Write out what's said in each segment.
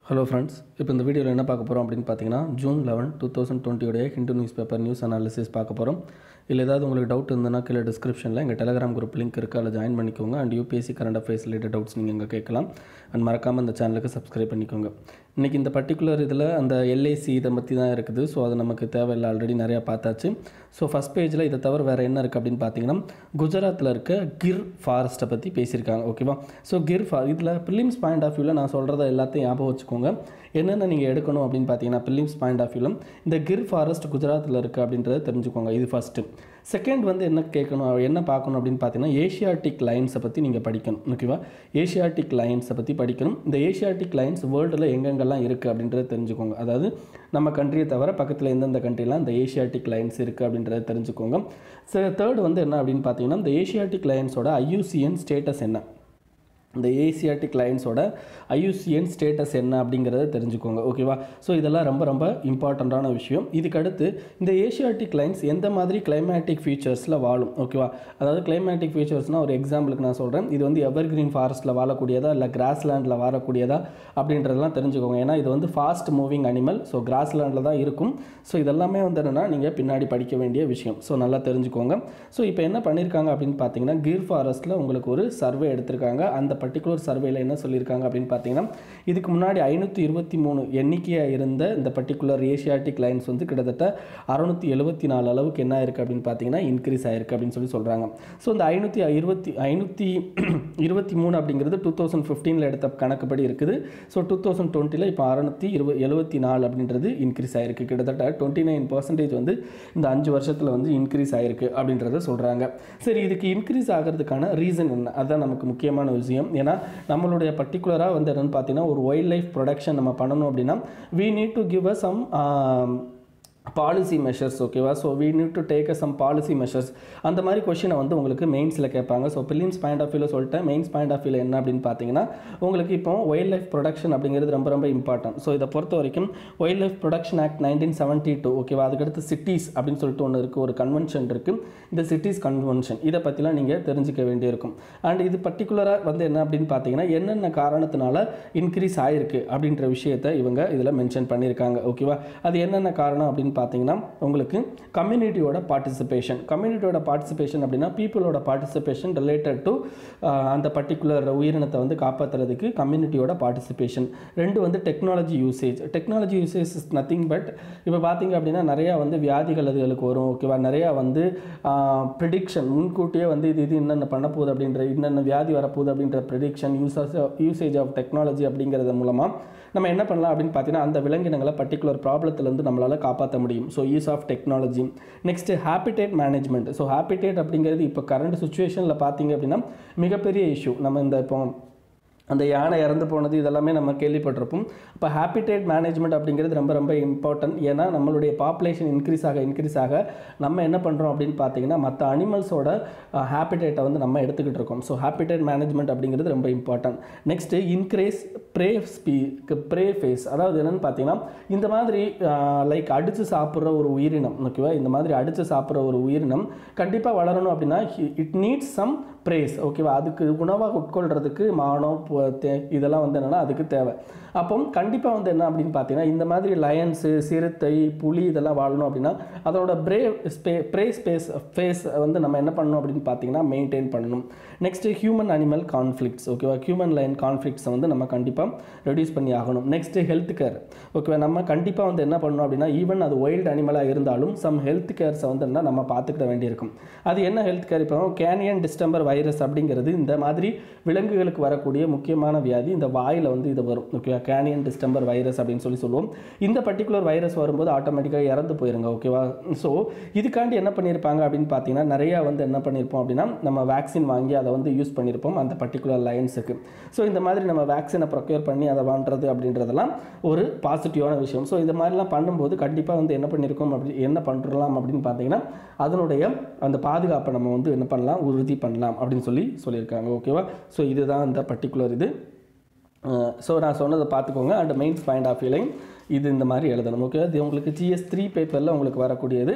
hello friends இப்போ இந்த வீடியோவில் என்ன பார்க்க போகிறோம் அப்படின்னு பார்த்தீங்கன்னா ஜூன் லெவன் டூ தௌசண்ட் டுவெண்ட்டியோடைய Hindu news paper news analysis பார்க்க போகிறோம் இல்லை ஏதாவது உங்களுக்கு டவுட் இருந்ததுன்னா கீழே டிஸ்கிரிப்ஷனில் எங்கள் டெலிகிராம் குரூப் லிங்க் இருக்குது அதில் ஜாயின் பண்ணிக்கோங்க and UPSC current affairs related doubts நீங்கள் இங்கே கேட்கலாம் அண்ட் மறக்காமல் இந்த சேனலுக்கு சப்ஸ்கிரைப் பண்ணிக்கோங்க இன்றைக்கி இந்த பர்டிகுலர் இதில் அந்த எல்ஐசி இதை பற்றி தான் இருக்குது ஸோ அது நமக்கு தேவையில்லை ஆல்ரெடி நிறையா பார்த்தாச்சு ஸோ ஃபஸ்ட் பேஜில் இதை தவிர வேறு என்ன இருக்குது அப்படின்னு பார்த்தீங்கன்னா குஜராத்தில் இருக்க கிர் ஃபாரஸ்ட்டை பற்றி பேசியிருக்காங்க ஓகேவா ஸோ கிர் ஃபா இதில் ப்ரிலிம்ஸ் பாயிண்ட் ஆஃப் வியூவில் நான் சொல்கிறத எல்லாத்தையும் ஞாபகம் வச்சுக்கோங்க என்னென்ன நீங்கள் எடுக்கணும் அப்படின்னு பார்த்தீங்கன்னா ப்ரிலிம்ஸ் பாயிண்ட் ஆஃப் வியூவில் இந்த கிர் ஃபாரஸ்ட் குஜராத்தில் இருக்குது அப்படின்றத தெரிஞ்சுக்கோங்க இது ஃபஸ்ட்டு செகண்ட் வந்து என்ன கேட்கணும் என்ன பார்க்கணும் அப்படின்னு பார்த்தீங்கன்னா ஏஷியாட்டிக் லைன்ஸை பற்றி நீங்கள் படிக்கணும் ஓகேவா ஏஷியாட்டிக் லைன்ஸை பற்றி படிக்கணும் இந்த ஏஷியாட்டிக் லைன்ஸ் வேர்ல்டில் எங்கெங்கெல்லாம் இருக்குது அப்படின்றத தெரிஞ்சுக்கோங்க அதாவது நம்ம கண்ட்ரியை தவிர பக்கத்தில் எந்தெந்த கண்ட்ரிலாம் இந்த ஏஷியாட்டிக் லைன்ஸ் இருக்குது அப்படின்றத தெரிஞ்சுக்கோங்க தேர்ட் வந்து என்ன அப்படின்னு பார்த்தீங்கன்னா இந்த ஏஷியாட்டிக் லைன்ஸோட ஐயூசிஎன் ஸ்டேட்டஸ் என்ன இந்த ஏசியாட்டிக் லைன்ஸோட ஐயூசிஎன் ஸ்டேட்டஸ் என்ன அப்படிங்கிறத தெரிஞ்சுக்கோங்க ஓகேவா ஸோ இதெல்லாம் ரொம்ப ரொம்ப இம்பார்ட்டண்ட்டான விஷயம் இதுக்கடுத்து இந்த ஏசியாட்டிக் லைன்ஸ் எந்த மாதிரி கிளைமேட்டிக் ஃபீச்சர்ஸில் வாழும் ஓகேவா அதாவது கிளைமேட்டிக் ஃபீச்சர்ஸ்னால் ஒரு எக்ஸாம்பிளுக்கு நான் சொல்கிறேன் இது வந்து எவர் கிரீன் ஃபாரஸ்ட்டில் வாழக்கூடியதா இல்லை கிராஸ்லேண்டில் வாழக்கூடியதா அப்படின்றதெல்லாம் தெரிஞ்சுக்கோங்க ஏன்னா இது வந்து ஃபாஸ்ட் மூவிங் அனிமல் ஸோ கிராஸ்லேண்டில் தான் இருக்கும் ஸோ இதெல்லாமே வந்து என்னென்னா நீங்கள் பின்னாடி படிக்க வேண்டிய விஷயம் ஸோ நல்லா தெரிஞ்சுக்கோங்க ஸோ இப்போ என்ன பண்ணியிருக்காங்க அப்படின்னு பார்த்தீங்கன்னா கீர் ஃபாரஸ்ட்டில் உங்களுக்கு ஒரு சர்வே எடுத்திருக்காங்க அந்த பர்டிகுலர் சர்வேல என்ன சொல்லியிருக்காங்க அப்படின்னு பார்த்தீங்கன்னா இதுக்கு முன்னாடி ஐநூற்றி இருபத்தி மூணு எண்ணிக்கையாக இருந்த இந்த பர்டிகுலர் ஏஷியாட்டிக் லைன்ஸ் வந்து கிட்டத்தட்ட அறுநூற்றி எழுபத்தி நாலு அளவுக்கு என்ன இருக்குது அப்படின்னு பார்த்தீங்கன்னா இன்க்ரீஸ் ஆயிருக்கு அப்படின்னு சொல்லி சொல்கிறாங்க ஸோ இந்த ஐநூற்றி இருபத்தி ஐநூற்றி இருபத்தி மூணு அப்படிங்கிறது டூ தௌசண்ட் ஃபிஃப்டீனில் எடுத்த கணக்குப்படி இருக்குது ஸோ டூ தௌசண்ட் டுவெண்ட்டியில் இப்போ அறுநூற்றி இருப எழுபத்தி நாலு அப்படின்றது இன்க்ரீஸ் ஆயிருக்கு கிட்டத்தட்ட டுவெண்ட்டி நைன் பர்சன்டேஜ் வந்து இந்த அஞ்சு வருஷத்தில் வந்து இன்க்ரீஸ் ஆயிருக்கு அப்படின்றத சொல்கிறாங்க சரி இதுக்கு இன்க்ரீஸ் ஆகிறதுக்கான ரீசன் என்ன அதுதான் நமக்கு முக்கியமான விஷயம் ஏன்னா நம்மளுடைய பர்டிகுலராக வந்து என்னென்னு பார்த்தீங்கன்னா ஒரு வைல்ட் லைஃப் ப்ரொடக்ஷன் நம்ம பண்ணணும் அப்படின்னா we need to give a some policy measures ஓகேவா so we need to take a some policy measures அந்த மாதிரி கொஷினை வந்து உங்களுக்கு மெயின்ஸில் கேட்பாங்க ஸோ பிலிம்ஸ் பாயிண்ட் ஆஃப் வியூவில் சொல்லிட்டேன் மெயின்ஸ் பாயிண்ட் ஆஃப் வியூவில் என்ன அப்படின்னு பார்த்தீங்கன்னா உங்களுக்கு இப்போ வைல்ட் லைஃப் ப்ரொடக்ஷன் அப்படிங்கிறது ரொம்ப ரொம்ப இம்பார்ட்டன்ட் ஸோ இதை பொறுத்த வரைக்கும் wild life protection act nineteen seventy two ஓகேவா அதுக்கடுத்து சிட்டிஸ் அப்படின்னு சொல்லிட்டு ஒன்று இருக்குது ஒரு கன்வென்ஷன் இருக்குது இந்த சிட்டிஸ் கன்வென்ஷன் இதை பற்றிலாம் நீங்கள் தெரிஞ்சிக்க வேண்டியிருக்கும் அண்ட் இது பர்டிகுலராக வந்து என்ன அப்படின்னு பார்த்தீங்கன்னா என்னென்ன காரணத்தினால இன்க்ரீஸ் ஆகிருக்கு அப்படின்ற விஷயத்தை இவங்க இதில் மென்ஷன் பண்ணியிருக்காங்க ஓகேவா அது என்னென்ன காரணம் அப்படின்னு பார்த்தீங்கன்னா உங்களுக்கு கம்யூனிட்டியோட பார்ட்டிசிபேஷன் கம்யூனிட்டியோட பார்ட்டிசிபேஷன் அப்படின்னா பீப்புளோட பார்ட்டிசிபேஷன் ரிலேட்டட் டு அந்த பர்டிகுலர் உயிரினத்தை வந்து காப்பாற்றுறதுக்கு கம்யூனிட்டியோட பார்ட்டிசிபேஷன் ரெண்டு வந்து technology usage technology usage is nothing but இப்போ பார்த்தீங்க அப்படின்னா நிறையா வந்து வியாதிகள் அதுகளுக்கு வரும் ஓகேவா நிறையா வந்து ப்ரிடிக்ஷன் முன்கூட்டியே வந்து இது இது என்னென்ன பண்ண போகுது அப்படின்ற என்னென்ன வியாதி வரப்போகுது அப்படின்ற prediction uses usage of technology அப்படிங்கிறது மூலமாக நம்ம என்ன பண்ணலாம் அப்படின்னு பார்த்தீங்கன்னா அந்த விலங்கினங்களை பர்டிகுலர் ப்ராப்ளத்துலேருந்து நம்மளால் காப்பாற்ற முடியும் so use of technology next habitat management so habitat அப்படிங்கிறது இப்போ கரண்ட் சுச்சுவேஷனில் பார்த்தீங்க அப்படின்னா மிகப்பெரிய இஷ்யூ நம்ம இந்த இப்போ அந்த யானை இறந்து போனது இதெல்லாமே நம்ம கேள்விப்பட்டிருப்போம் இப்போ ஹேபிடேட் மேனேஜ்மெண்ட் அப்படிங்கிறது ரொம்ப ரொம்ப இம்பார்ட்டன்ட் ஏன்னா நம்மளுடைய பாப்புலேஷன் இன்க்ரீஸ் ஆக இன்க்ரீஸ் ஆக நம்ம என்ன பண்ணுறோம் அப்படின்னு பார்த்தீங்கன்னா மற்ற அனிமல்ஸோட ஹேபிடேட்டை வந்து நம்ம எடுத்துக்கிட்டு இருக்கோம் ஸோ ஹேபிடேட் மேனேஜ்மெண்ட் அப்படிங்கிறது ரொம்ப இம்பார்ட்டன்ட் நெக்ஸ்ட்டு இன்க்ரீஸ் ப்ரே ஸ்பீ ப்ரே ஃபேஸ் அதாவது என்னென்னு பார்த்தீங்கன்னா இந்த மாதிரி லைக் அடித்து சாப்பிட்ற ஒரு உயிரினம் ஓகேவா இந்த மாதிரி அடித்து சாப்பிட்ற ஒரு உயிரினம் கண்டிப்பாக வளரணும் அப்படின்னா இட் நீட்ஸ் சம் ப்ரேஸ் ஓகேவா அதுக்கு உணவாக உட்கொள்கிறதுக்கு மானம் இதெல்லாம் வந்து என்னென்னா அதுக்கு தேவை அப்போ கண்டிப்பாக வந்து என்ன அப்படின்னு பார்த்தீங்கன்னா இந்த மாதிரி லயன்ஸு சிறுத்தை புலி இதெல்லாம் வாழணும் அப்படின்னா அதோட பிரே ஸ்பே ப்ரே ஸ்பேஸ் ஃபேஸ் வந்து நம்ம என்ன பண்ணணும் அப்படின்னு பார்த்தீங்கன்னா மெயின்டைன் பண்ணணும் நெக்ஸ்ட்டு ஹியூமன் அனிமல் கான்ஃப்ளிக்ஸ் ஓகேவா ஹியூமன் லைன் கான்ஃப்ளிக்ஸை வந்து நம்ம கண்டிப்பாக ரெடியூஸ் பண்ணி ஆகணும் நெக்ஸ்ட்டு ஹெல்த் கேர் ஓகேவா நம்ம கண்டிப்பாக வந்து என்ன பண்ணணும் அப்படின்னா ஈவன் அது வைல்டு அனிமலாக இருந்தாலும் சம் ஹெல்த் கேர்ஸை வந்து என்ன நம்ம பார்த்துக்கிட வேண்டியிருக்கும் அது என்ன ஹெல்த் கேர் இப்போ கேனியன் டிஸ்டம்பர் வைரஸ் அப்படிங்கிறது இந்த மாதிரி விலங்குகளுக்கு வரக்கூடிய முக்கியமான வியாதி இந்த வாயில் வந்து இது வரும் ஓகேவா கேனியன் டிஸ்டம்பர் வைரஸ் அப்படின்னு சொல்லி சொல்லுவோம் இந்த பர்டிகுலர் வைரஸ் வரும்போது ஆட்டோமேட்டிக்காக இறந்து போயிருங்க ஓகேவா ஸோ இதுக்காண்டி என்ன பண்ணியிருப்பாங்க அப்படின்னு பார்த்தீங்கன்னா நிறையா வந்து என்ன பண்ணியிருப்போம் அப்படின்னா நம்ம வேக்சின் வாங்கி அதை வந்து யூஸ் பண்ணியிருப்போம் அந்த பர்டிகுலர் லைன்ஸுக்கு ஸோ இந்த மாதிரி நம்ம வேக்சினை ப்ரொக்யூர் பண்ணி அதை வாண்டுறது அப்படின்றதெல்லாம் ஒரு பாசிட்டிவான விஷயம் ஸோ இந்த மாதிரிலாம் பண்ணும்போது கண்டிப்பாக வந்து என்ன பண்ணியிருக்கோம் அப்படி என்ன பண்ணுறலாம் அப்படின்னு பார்த்தீங்கன்னா அதனுடைய அந்த பாதுகாப்பை நம்ம வந்து என்ன பண்ணலாம் உறுதி பண்ணலாம் அப்படின்னு சொல்லி சொல்லியிருக்காங்க ஓகேவா ஸோ இதுதான் அந்த பர்டிகுலர் இது ஸோ நான் சொன்னதை பார்த்துக்கோங்க அண்ட் மெயின்ஸ் பாயிண்ட் ஆஃப் வியூலையும் இது இந்த மாதிரி எழுதணும் ஓகே இது உங்களுக்கு ஜிஎஸ் த்ரீ பேப்பரில் உங்களுக்கு வரக்கூடியது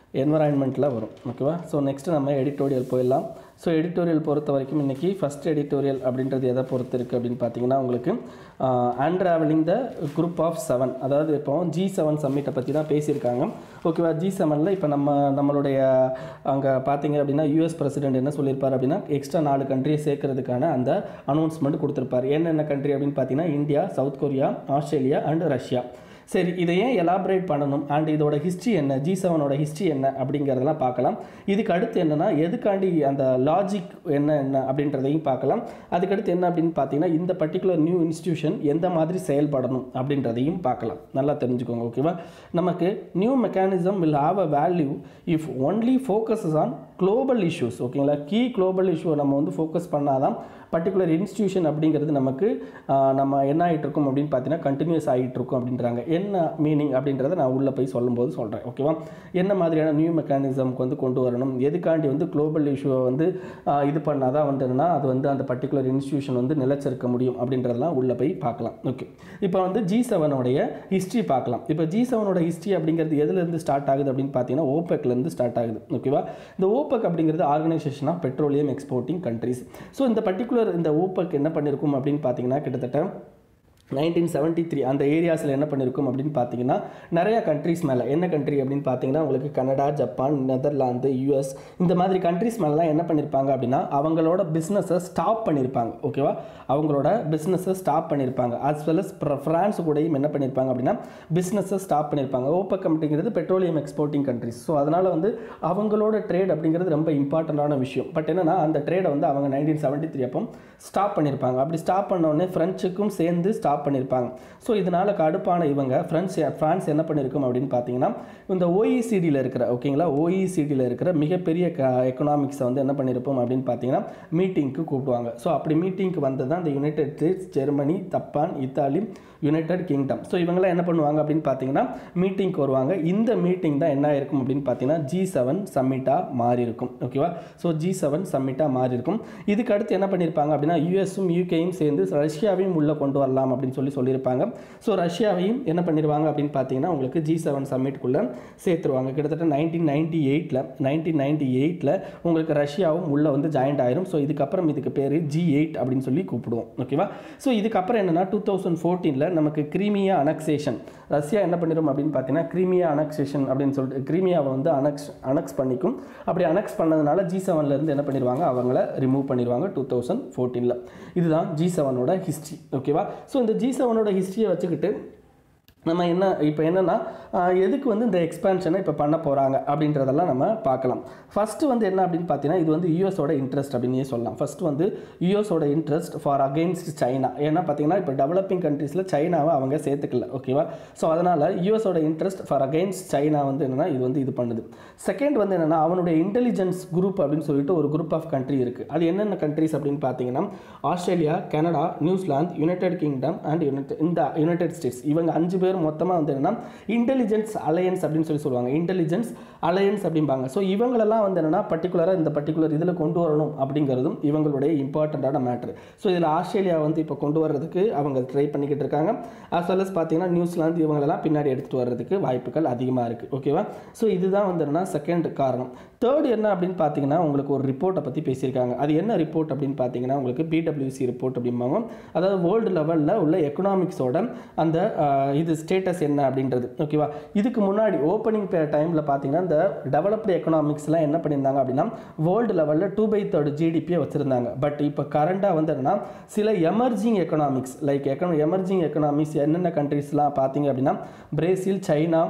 என்வரான்மெண்ட்டில் வரும் ஓகேவா ஸோ நெக்ஸ்ட் நம்ம எடிட்டோரியல் போயிடலாம் ஸோ எடிட்டோரியல் பொறுத்த வரைக்கும் இன்றைக்கி ஃபஸ்ட் எடிட்டோரியல் அப்படின்றது எதை பொறுத்து இருக்குது அப்படின்னு பார்த்தீங்கன்னா உங்களுக்கு unravelling the group of seven அதாவது இப்போ ஜி செவன் சம்மிட்டை பற்றி தான் பேசியிருக்காங்க ஓகேவா ஜி செவனில் இப்போ நம்ம நம்மளுடைய அங்கே பார்த்தீங்க அப்படின்னா யூஎஸ் பிரசிடென்ட் என்ன சொல்லியிருப்பார் அப்படின்னா எக்ஸ்ட்ரா நாலு கண்ட்ரியை சேர்க்கறதுக்கான அந்த அனௌன்ஸ்மெண்ட் கொடுத்துருப்பார் என்னென்ன கண்ட்ரி அப்படின்னு பார்த்தீங்கன்னா India South Korea Australia and Russia சரி இதை ஏன் எலாபரேட் பண்ணணும் அண்ட் இதோட ஹிஸ்ட்ரி என்ன ஜி செவனோட ஹிஸ்ட்ரி என்ன அப்படிங்கிறதெல்லாம் பார்க்கலாம் இதுக்கு அடுத்து என்னென்னா எதுக்காண்டி அந்த லாஜிக் என்ன என்ன அப்படின்றதையும் பார்க்கலாம் அதுக்கடுத்து என்ன அப்படின்னு பார்த்தீங்கன்னா இந்த பர்டிகுலர் நியூ இன்ஸ்டியூஷன் எந்த மாதிரி செயல்படணும் அப்படின்றதையும் பார்க்கலாம் நல்லா தெரிஞ்சுக்கோங்க ஓகேவா நமக்கு new mechanism will have a value if only focuses on global issues ஓகேங்களா கீ குளோபல் இஷ்யூவை நம்ம வந்து ஃபோக்கஸ் பண்ணாதான் பர்டிகுலர் இன்ஸ்டியூஷன் அப்படிங்கிறது நமக்கு ஆஹ், நம்ம என்ன ஆகிட்டு இருக்கும் அப்படின்னு பார்த்தீங்கன்னா கண்டினியூஸ் ஆகிட்டு இருக்கும் அப்படின்றாங்க என்ன மீனிங் அப்படின்றத நான் உள்ளே போய் சொல்லும்போது சொல்கிறேன் ஓகேவா என்ன மாதிரியான நியூ மெக்கானிசம்க்கு வந்து கொண்டு வரணும் எதுக்காண்டி வந்து குளோபல் இஷ்யூவை வந்து ஆஹ், இது பண்ணாதான் வந்துன்னா அது வந்து அந்த பர்டிகுலர் இன்ஸ்டியூஷன் வந்து நிலைச்சிருக்க முடியும் அப்படின்றதெல்லாம் உள்ளே போய் பார்க்கலாம் ஓகே இப்போ வந்து ஜி செவனுடைய ஹிஸ்ட்ரி பார்க்கலாம் இப்போ ஜி செவனோட ஹிஸ்ட்ரி அப்படிங்கிறது எதுலேருந்து ஸ்டார்ட் ஆகுது அப்படின்னு பார்த்தீங்கன்னா ஓபெக்லேருந்து ஸ்டார்ட் ஆகுது ஓகேவா இந்த ஓபெக் அப்படிங்கிறது organization of petroleum exporting countries so இந்த பர்டிகுலர் இந்த ஓபெக் என்ன பண்ணியிருக்கும் அப்படின்னு பார்த்தீங்கன்னா கிட்டத்தட்ட நைன்டீன் செவன்ட்டி த்ரீ அந்த ஏரியாஸில் என்ன பண்ணியிருக்கும் அப்படின்னு பார்த்தீங்கன்னா நிறைய கண்ட்ரிஸ் மேலே என்ன கண்ட்ரி அப்படின்னு பார்த்தீங்கன்னா உங்களுக்கு கனடா ஜப்பான் நெதர்லாந்து யூஎஸ் இந்த மாதிரி கண்ட்ரிஸ் மேலாம் என்ன பண்ணியிருப்பாங்க அப்படின்னா அவங்களோட பிஸ்னஸை ஸ்டாப் பண்ணியிருப்பாங்க ஓகேவா அவங்களோட பிஸ்னஸை ஸ்டாப் பண்ணியிருப்பாங்க as well as ஃப்ரான்ஸ் கூடயும் என்ன பண்ணியிருப்பாங்க அப்படின்னா பிஸ்னஸை ஸ்டாப் பண்ணியிருப்பாங்க ஓப்பக் அப்படிங்கிறது பெட்ரோலியம் எக்ஸ்போர்ட்டிங் கண்ட்ரிஸ் ஸோ அதனால் வந்து அவங்களோட ட்ரேட் அப்படிங்கிறது ரொம்ப இம்பார்ட்டண்ட்டான விஷயம் பட் என்னன்னா அந்த ட்ரேடை வந்து அவங்க நைன்டீன் செவன்ட்டி த்ரீ அப்போ ஸ்டாப் பண்ணியிருப்பாங்க அப்படி ஸ்டாப் பண்ண உடனே ஃப்ரெஞ்சுக்கும் சேர்ந்து ஸ்டாப் பண்ணியிருப்பாங்க ஸோ இதனால் கடுப்பான இவங்க ஃப்ரெண்ட்ஸ் ஃப்ரான்ஸ் என்ன பண்ணியிருக்கும் அப்படின்னு பார்த்தீங்கன்னா இந்த ஓஇசிடியில் இருக்கிற ஓகேங்களா ஓஇசிடியில் இருக்கிற மிகப்பெரிய க எக்கனாமிக்ஸை வந்து என்ன பண்ணியிருப்போம் அப்படின்னு பார்த்தீங்கன்னா மீட்டிங்க்கு கூப்பிடுவாங்க ஸோ அப்படி மீட்டிங்க்கு வந்தது தான் இந்த United States Germany Japan Italy United Kingdom so இவங்களாம் என்ன பண்ணுவாங்க அப்படின்னு பார்த்தீங்கன்னா மீட்டிங்க்கு வருவாங்க இந்த மீட்டிங் தான் என்ன இருக்கும் அப்படின்னு பார்த்தீங்கன்னா ஜி செவன் சம்மிட்டாக மாறி இருக்கும் ஓகேவா ஸோ ஜி செவன் சம்மிட்டாக மாறி இருக்கும் இதுக்கு அடுத்து என்ன பண்ணியிருப்பாங்க அப்படின்னா யூஎஸும் யூகேயும் சேர்ந்து ரஷ்யாவையும் உள்ளே கொண்டு வரலாம் அப்படின்னு சொல்லி சொல்லியிருப்பாங்க ஸோ ரஷ்யாவையும் என்ன பண்ணிடுவாங்க அப்படின்னு பார்த்தீங்கன்னா உங்களுக்கு ஜி செவன் சம்மிட்டுக்குள்ளே சேர்த்துருவாங்க கிட்டத்தட்ட நைன்டீன் நைன்டி எயிட்டில் நைன்டீன் நைன்டி எயிட்டில் உங்களுக்கு ரஷ்யாவும் உள்ளே வந்து ஜாயின்ட் ஆயிரும் ஸோ இதுக்கப்புறம் இதுக்கு பேர் ஜி எயிட் அப்படின்னு சொல்லி கூப்பிடுவோம் ஓகேவா ஸோ இதுக்கப்புறம் என்னன்னா டூ தௌசண்ட் ஃபோர்டீனில் நமக்கு கிரீமியா அனக்சேஷன் ரஷ்யா என்ன பண்ணிடும் அப்படின்னு பார்த்தீங்கன்னா கிரீமியா அனக்சேஷன் அப்படின்னு சொல்லிட்டு கிரீமியாவை வந்து அனக்ஸ் அனக்ஸ் பண்ணிக்கும் அப்படி அனக்ஸ் பண்ணதுனால ஜி செவன்லேருந்து என்ன பண்ணிடுவாங்க அவங்கள ரிமூவ் பண்ணிடுவாங்க டூ தௌசண்ட் ஃபோர்டீனில் இதுதான் ஜி செவனோட ஹிஸ்ட்ரி ஓகேவா ஸோ இந்த ஜி செவனோட ஹிஸ்ட்ரியை வச்சுக்கிட்டு நம்ம என்ன இப்போ என்னென்னா எதுக்கு வந்து இந்த எக்ஸ்பேன்ஷனை இப்போ பண்ண போகிறாங்க அப்படின்றதெல்லாம் நம்ம பார்க்கலாம் ஃபஸ்ட்டு வந்து என்ன அப்படின்னு பார்த்தீங்கன்னா இது வந்து யூஎஸோட இன்ட்ரெஸ்ட் அப்படின்னே சொல்லலாம் ஃபஸ்ட்டு வந்து யூஎஸோட இன்ட்ரெஸ்ட் ஃபார் அகெயின்ஸ்ட் சைனா ஏன்னா பார்த்தீங்கன்னா இப்போ டெவலப்பிங் கண்ட்ரீஸில் சைனாவை அவங்க சேர்த்துக்கல ஓகேவா ஸோ அதனால் யூஎஸோட இன்ட்ரெஸ்ட் ஃபார் அகெயின்ஸ்ட் சைனா வந்து என்னென்னா இது வந்து இது பண்ணுது செகண்ட் வந்து என்னென்னா அவனுடைய இன்டெலிஜென்ஸ் குரூப் அப்படின்னு சொல்லிட்டு ஒரு குரூப் ஆஃப் கண்ட்ரி இருக்குது அது என்னென்ன கண்ட்ரிஸ் அப்படின்னு பார்த்தீங்கன்னா Australia Canada New Zealand United Kingdom and United இந்த யுனைடெட் ஸ்டேட்ஸ் இவங்க அஞ்சு பேர் மொத்தமாக வந்து என்னன்னா இன்டெலிஜென்ஸ் அலையன்ஸ் அப்படின்னு சொல்லி சொல்லுவாங்க இன்டெலிஜென்ஸ் அலையன்ஸ் அப்படிம்பாங்க ஸோ இவங்களெல்லாம் வந்து என்னன்னா பர்டிகுலராக இந்த பர்டிகுலர் இதில் கொண்டு வரணும் அப்படிங்கிறதும் இவங்களுடைய இம்பார்ட்டண்ட்டான மேட்ரு ஸோ இதில் ஆஸ்திரேலியா வந்து இப்போ கொண்டு வர்றதுக்கு அவங்க ட்ரை பண்ணிக்கிட்டு இருக்காங்க as well as பார்த்தீங்கன்னா நியூசிலாந்து இவங்களெல்லாம் பின்னாடி எடுத்துகிட்டு வர்றதுக்கு வாய்ப்புகள் அதிகமாக இருக்குது ஓகேவா ஸோ இதுதான் வந்து என்னன்னா செகண்ட் காரணம் தேர்ட் என்ன அப்படின்னு பார்த்தீங்கன்னா உங்களுக்கு ஒரு ரிப்போர்ட்டை பற்றி பேசியிருக்காங்க அது என்ன ரிப்போர்ட் அப்படின்னு பார்த்தீங்கன்னா உங்களுக்கு பிடபிள்யூசி ரிப்போர்ட் அப்படிம்பாங்க அதாவது வேர்ல்டு லெவலில் உள்ள எக்கனாமிக்ஸோட அந்த ஆஹ், இது ஸ்டேட்டஸ் என்ன அப்படின்றது ஓகேவா இதுக்கு முன்னாடி ஓப்பனிங் டைமில் பார்த்தீங்கன்னா இந்த டெவலப்டு எக்கனாமிக்ஸ்லாம் என்ன பண்ணியிருந்தாங்க அப்படின்னா வேர்ல்டு லெவலில் டூ பை தேர்ட் ஜிடிபியை வச்சுருந்தாங்க பட் இப்போ கரண்டாக வந்து என்னன்னா சில emerging economics like econ emerging economics என்னென்ன கண்ட்ரீஸ்லாம் பார்த்தீங்க அப்படின்னா Brazil China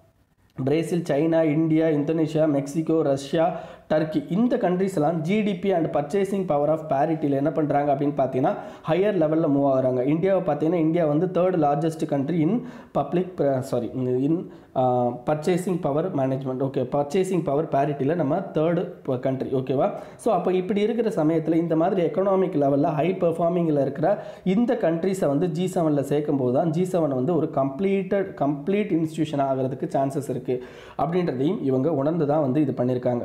Brazil China India Indonesia Mexico Russia Turkey இந்த கண்ட்ரிஸ் எல்லாம் GDP and purchasing power of பேரிட்டியில் என்ன பண்ணுறாங்க அப்படின்னு பார்த்தீங்கன்னா ஹையர் லெவலில் மூவ் ஆகுறாங்க இந்தியாவை பார்த்தீங்கன்னா இந்தியா வந்து third largest country in public sorry in purchasing power management okay purchasing power பேரிட்டியில் நம்ம தேர்டு கண்ட்ரி ஓகேவா ஸோ அப்போ இப்படி இருக்கிற சமயத்தில் இந்த மாதிரி எக்கனாமிக் லெவலில் ஹை பெர்ஃபார்மிங்கில் இருக்கிற இந்த கண்ட்ரிஸை வந்து ஜி செவனில் சேர்க்கும் போது தான் ஜி செவன் வந்து ஒரு கம்ப்ளீட்டட் கம்ப்ளீட் இன்ஸ்டியூஷன் ஆகிறதுக்கு சான்சஸ் இருக்குது அப்படின்றதையும் இவங்க உணர்ந்து தான் வந்து இது பண்ணியிருக்காங்க ஸோ இதுக்கு அடுத்து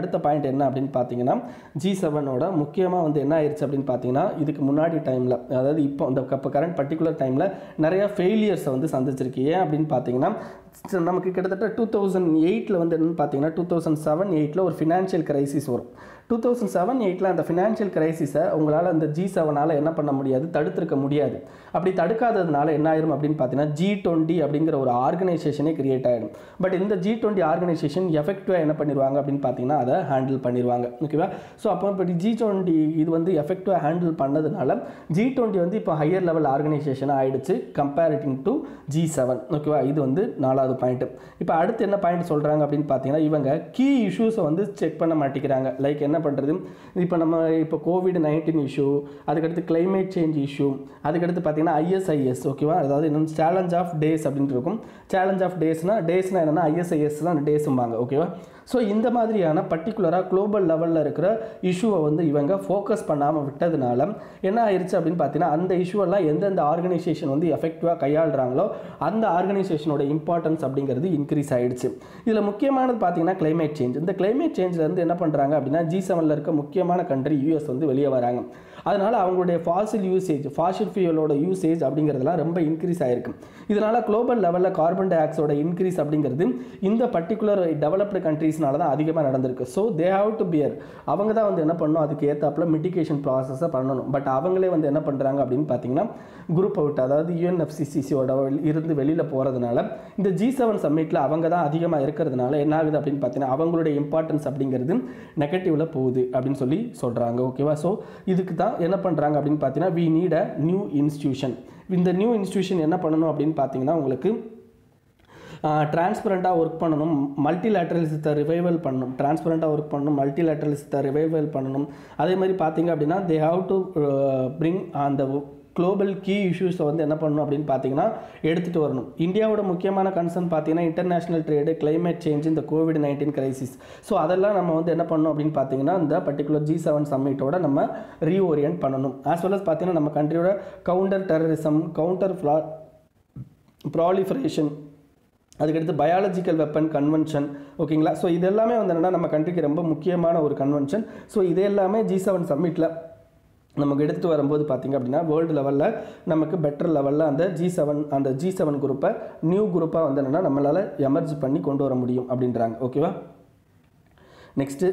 அடுத்த பாயிண்ட் என்ன அப்படின்னு பார்த்தீங்கன்னா ஜி செவனோட முக்கியமாக வந்து என்ன ஆயிடுச்சு அப்படின்னு பார்த்தீங்கன்னா இதுக்கு முன்னாடி டைமில் அதாவது இப்போ இந்த இப்போ கரண்ட் பர்டிகுலர் டைமில் நிறைய ஃபெயிலியர்ஸை வந்து சந்திச்சிருக்கு ஏன் அப்படின்னு பார்த்தீங்கன்னா ச- நமக்கு கிட்டத்தட்ட டூ தௌசண்ட் எயிட்டில் வந்து என்னன்னு பார்த்தீங்கன்னா டூ தௌசண்ட் செவன் எயிட்டில் ஒரு ஃபினான்ஷியல் கிரைசிஸ் வரும் டூ தௌசண்ட் செவன் எயிட்டில் அந்த ஃபினான்ஷியல் கிரைசிஸை உங்களால் அந்த ஜி செவனால் என்ன பண்ண முடியாது தடுத்திருக்க முடியாது அப்படி தடுக்காததுனால என்ன ஆயிரும் அப்படின்னு பார்த்தீங்கன்னா ஜி டுவெண்ட்டி அப்படிங்கிற ஒரு ஆர்கனைசேஷனே கிரியேட் ஆகிடும் பட் இந்த ஜி டுவெண்ட்டி ஆர்கனைசேஷன் எஃபெக்டிவாக என்ன பண்ணிடுவாங்க அப்படின்னு பார்த்தீங்கன்னா அதை ஹேண்டில் பண்ணிடுவாங்க ஓகேவா ஸோ அப்போ இப்போ ஜி டுவெண்ட்டி இது வந்து எஃபெக்டிவாக ஹேண்டில் பண்ணதுனால ஜி டுவெண்ட்டி வந்து இப்போ ஹையர் லெவல் ஆர்கனைசேஷன் ஆயிடுச்சு கம்பேரிட்டிங் டு ஜி செவன் ஓகேவா இது வந்து நாலாவது பாயிண்ட் இப்போ அடுத்து என்ன பாயிண்ட் சொல்கிறாங்க அப்படின்னு பார்த்தீங்கன்னா இவங்க கீ இஷ்யூஸை வந்து செக் பண்ண மாட்டேங்கிறாங்க லைக் என்ன பண்ணுறது இப்போ நம்ம இப்போ கோவிட் நைன்டீன் இஷ்யூ அதுக்கடுத்து climate சேஞ்ச் இஷ்யூ அதுக்கடுத்து பார்த்தீங்கன்னா ஐஎஸ்ஐஎஸ் ஓகேவா அதாவது இன்னும் சேலஞ்ச் ஆஃப் டேஸ் அப்படின்ட்டு இருக்கும் சேலஞ்ச் ஆஃப் டேஸ்னால் டேஸ்னால் என்னென்னா ஐஎஸ்ஐஎஸ் தான் டேஸும்பாங்க ஓகேவா ஸோ இந்த மாதிரியான பர்டிகுலராக குளோபல் லெவலில் இருக்கிற இஷ்யூவை வந்து இவங்க ஃபோக்கஸ் பண்ணாமல் விட்டதுனால என்ன ஆயிருச்சு அப்படின்னு பார்த்தீங்கன்னா அந்த இஷ்யூவெல்லாம் எந்தெந்த ஆர்கனைசேஷன் வந்து எஃபெக்டிவாக கையாளுறாங்களோ அந்த ஆர்கனைசேஷனோட இம்பார்ட்டன்ஸ் அப்படிங்கிறது இன்க்ரீஸ் ஆயிடுச்சு இதில் முக்கியமானது பார்த்தீங்கன்னா climate சேஞ்ச் இந்த climate சேஞ்சிலேருந்து என்ன பண்ணுறாங்க அப்படின்னா ஜி செவனில் இருக்க முக்கியமான கண்ட்ரி யூஎஸ் வந்து வெளியே வராங்க அதனால் அவங்களுடைய ஃபாசில் யூசேஜ் ஃபாசில் ஃபியூலோட யூசேஜ் அப்படிங்கிறதுலாம் ரொம்ப இன்க்ரீஸ் ஆயிருக்கு இதனால் குளோபல் லெவலில் கார்பன் டை ஆக்சைடோட இன்க்ரீஸ் அப்படிங்கிறது இந்த பர்டிகுலர் டெவலப்டு கண்ட்ரீஸ்னால தான் அதிகமாக நடந்திருக்கு so they have to bear அவங்க தான் வந்து என்ன பண்ணணும் அதுக்கு ஏற்றாப்புல மிட்டிகேஷன் ப்ராசஸை பண்ணணும் பட் அவங்களே வந்து என்ன பண்ணுறாங்க அப்படின்னு பார்த்தீங்கன்னா குரூப் அவுட் அதாவது யூஎன்எஃப்சிசிசியோட இருந்து வெளியில் போகிறதுனால இந்த ஜி செவன் சம்மிட்டில் அவங்க தான் அதிகமாக இருக்கிறதுனால என்ன ஆகுது அப்படின்னு பார்த்தீங்கன்னா அவங்களுடைய இம்பார்ட்டன்ஸ் அப்படிங்கிறது நெகட்டிவில் போகுது அப்படின்னு சொல்லி சொல்கிறாங்க ஓகேவா ஸோ இதுக்கு தான் என்ன பண்ணுறாங்க அப்படின்னு பார்த்தீங்கன்னா we need a new institution இந்த நியூ இன்ஸ்டியூஷன் என்ன பண்ணணும் அப்படின்னு பார்த்தீங்கன்னா உங்களுக்கு டிரான்ஸ்பரண்ட்டாக ஒர்க் பண்ணணும் மல்டிலேட்ரலிசத்தை ரிவைவல் பண்ணணும் டிரான்ஸ்பரண்ட்டாக ஒர்க் பண்ணணும் மல்டிலேட்ரலிசத்தை ரிவைவல் பண்ணணும் அதே மாதிரி பார்த்தீங்க அப்படின்னா தே ஹாவ் டு பிரிங் அந்த குளோபல் கீ இஷ்யூஸை வந்து என்ன பண்ணணும் அப்படின்னு பார்த்தீங்கன்னா எடுத்துகிட்டு வரணும் இந்தியாவோட முக்கியமான கன்சர்ன் பார்த்தீங்கன்னா இன்டர்நேஷனல் ட்ரேடு climate சேஞ்ச் இந்த கோவிட் நைன்டீன் கிரைசிஸ் ஸோ அதெல்லாம் நம்ம வந்து என்ன பண்ணணும் அப்படின்னு பார்த்தீங்கன்னா இந்த பர்டிகுலர் ஜி செவன் சம்மிட்டோட நம்ம ரீஓரியன்ட் பண்ணணும் ஆஸ் வெல் அஸ் பார்த்தீங்கன்னா நம்ம கண்ட்ரியோட கவுண்டர் டெரரிசம் கவுண்டர் ஃப்ளா ப்ராலிஃபரேஷன் அதுக்கடுத்து பயாலஜிக்கல் வெப்பன் கன்வென்ஷன் ஓகேங்களா ஸோ இது எல்லாமே வந்து என்னன்னா நம்ம கண்ட்ரிக்கு ரொம்ப முக்கியமான ஒரு கன்வென்ஷன் ஸோ இது எல்லாமே ஜி செவன் சம்மிட்டில் நமக்கு எடுத்துகிட்டு வரும்போது பார்த்திங்க அப்படின்னா வேர்ல்டு லெவலில் நமக்கு பெட்டர் லெவலில் அந்த ஜி செவன் அந்த ஜி செவன் குரூப்பை நியூ குரூப்பாக வந்து என்னென்னா நம்மளால் எமர்ஜ் பண்ணி கொண்டு வர முடியும் அப்படின்றாங்க ஓகேவா next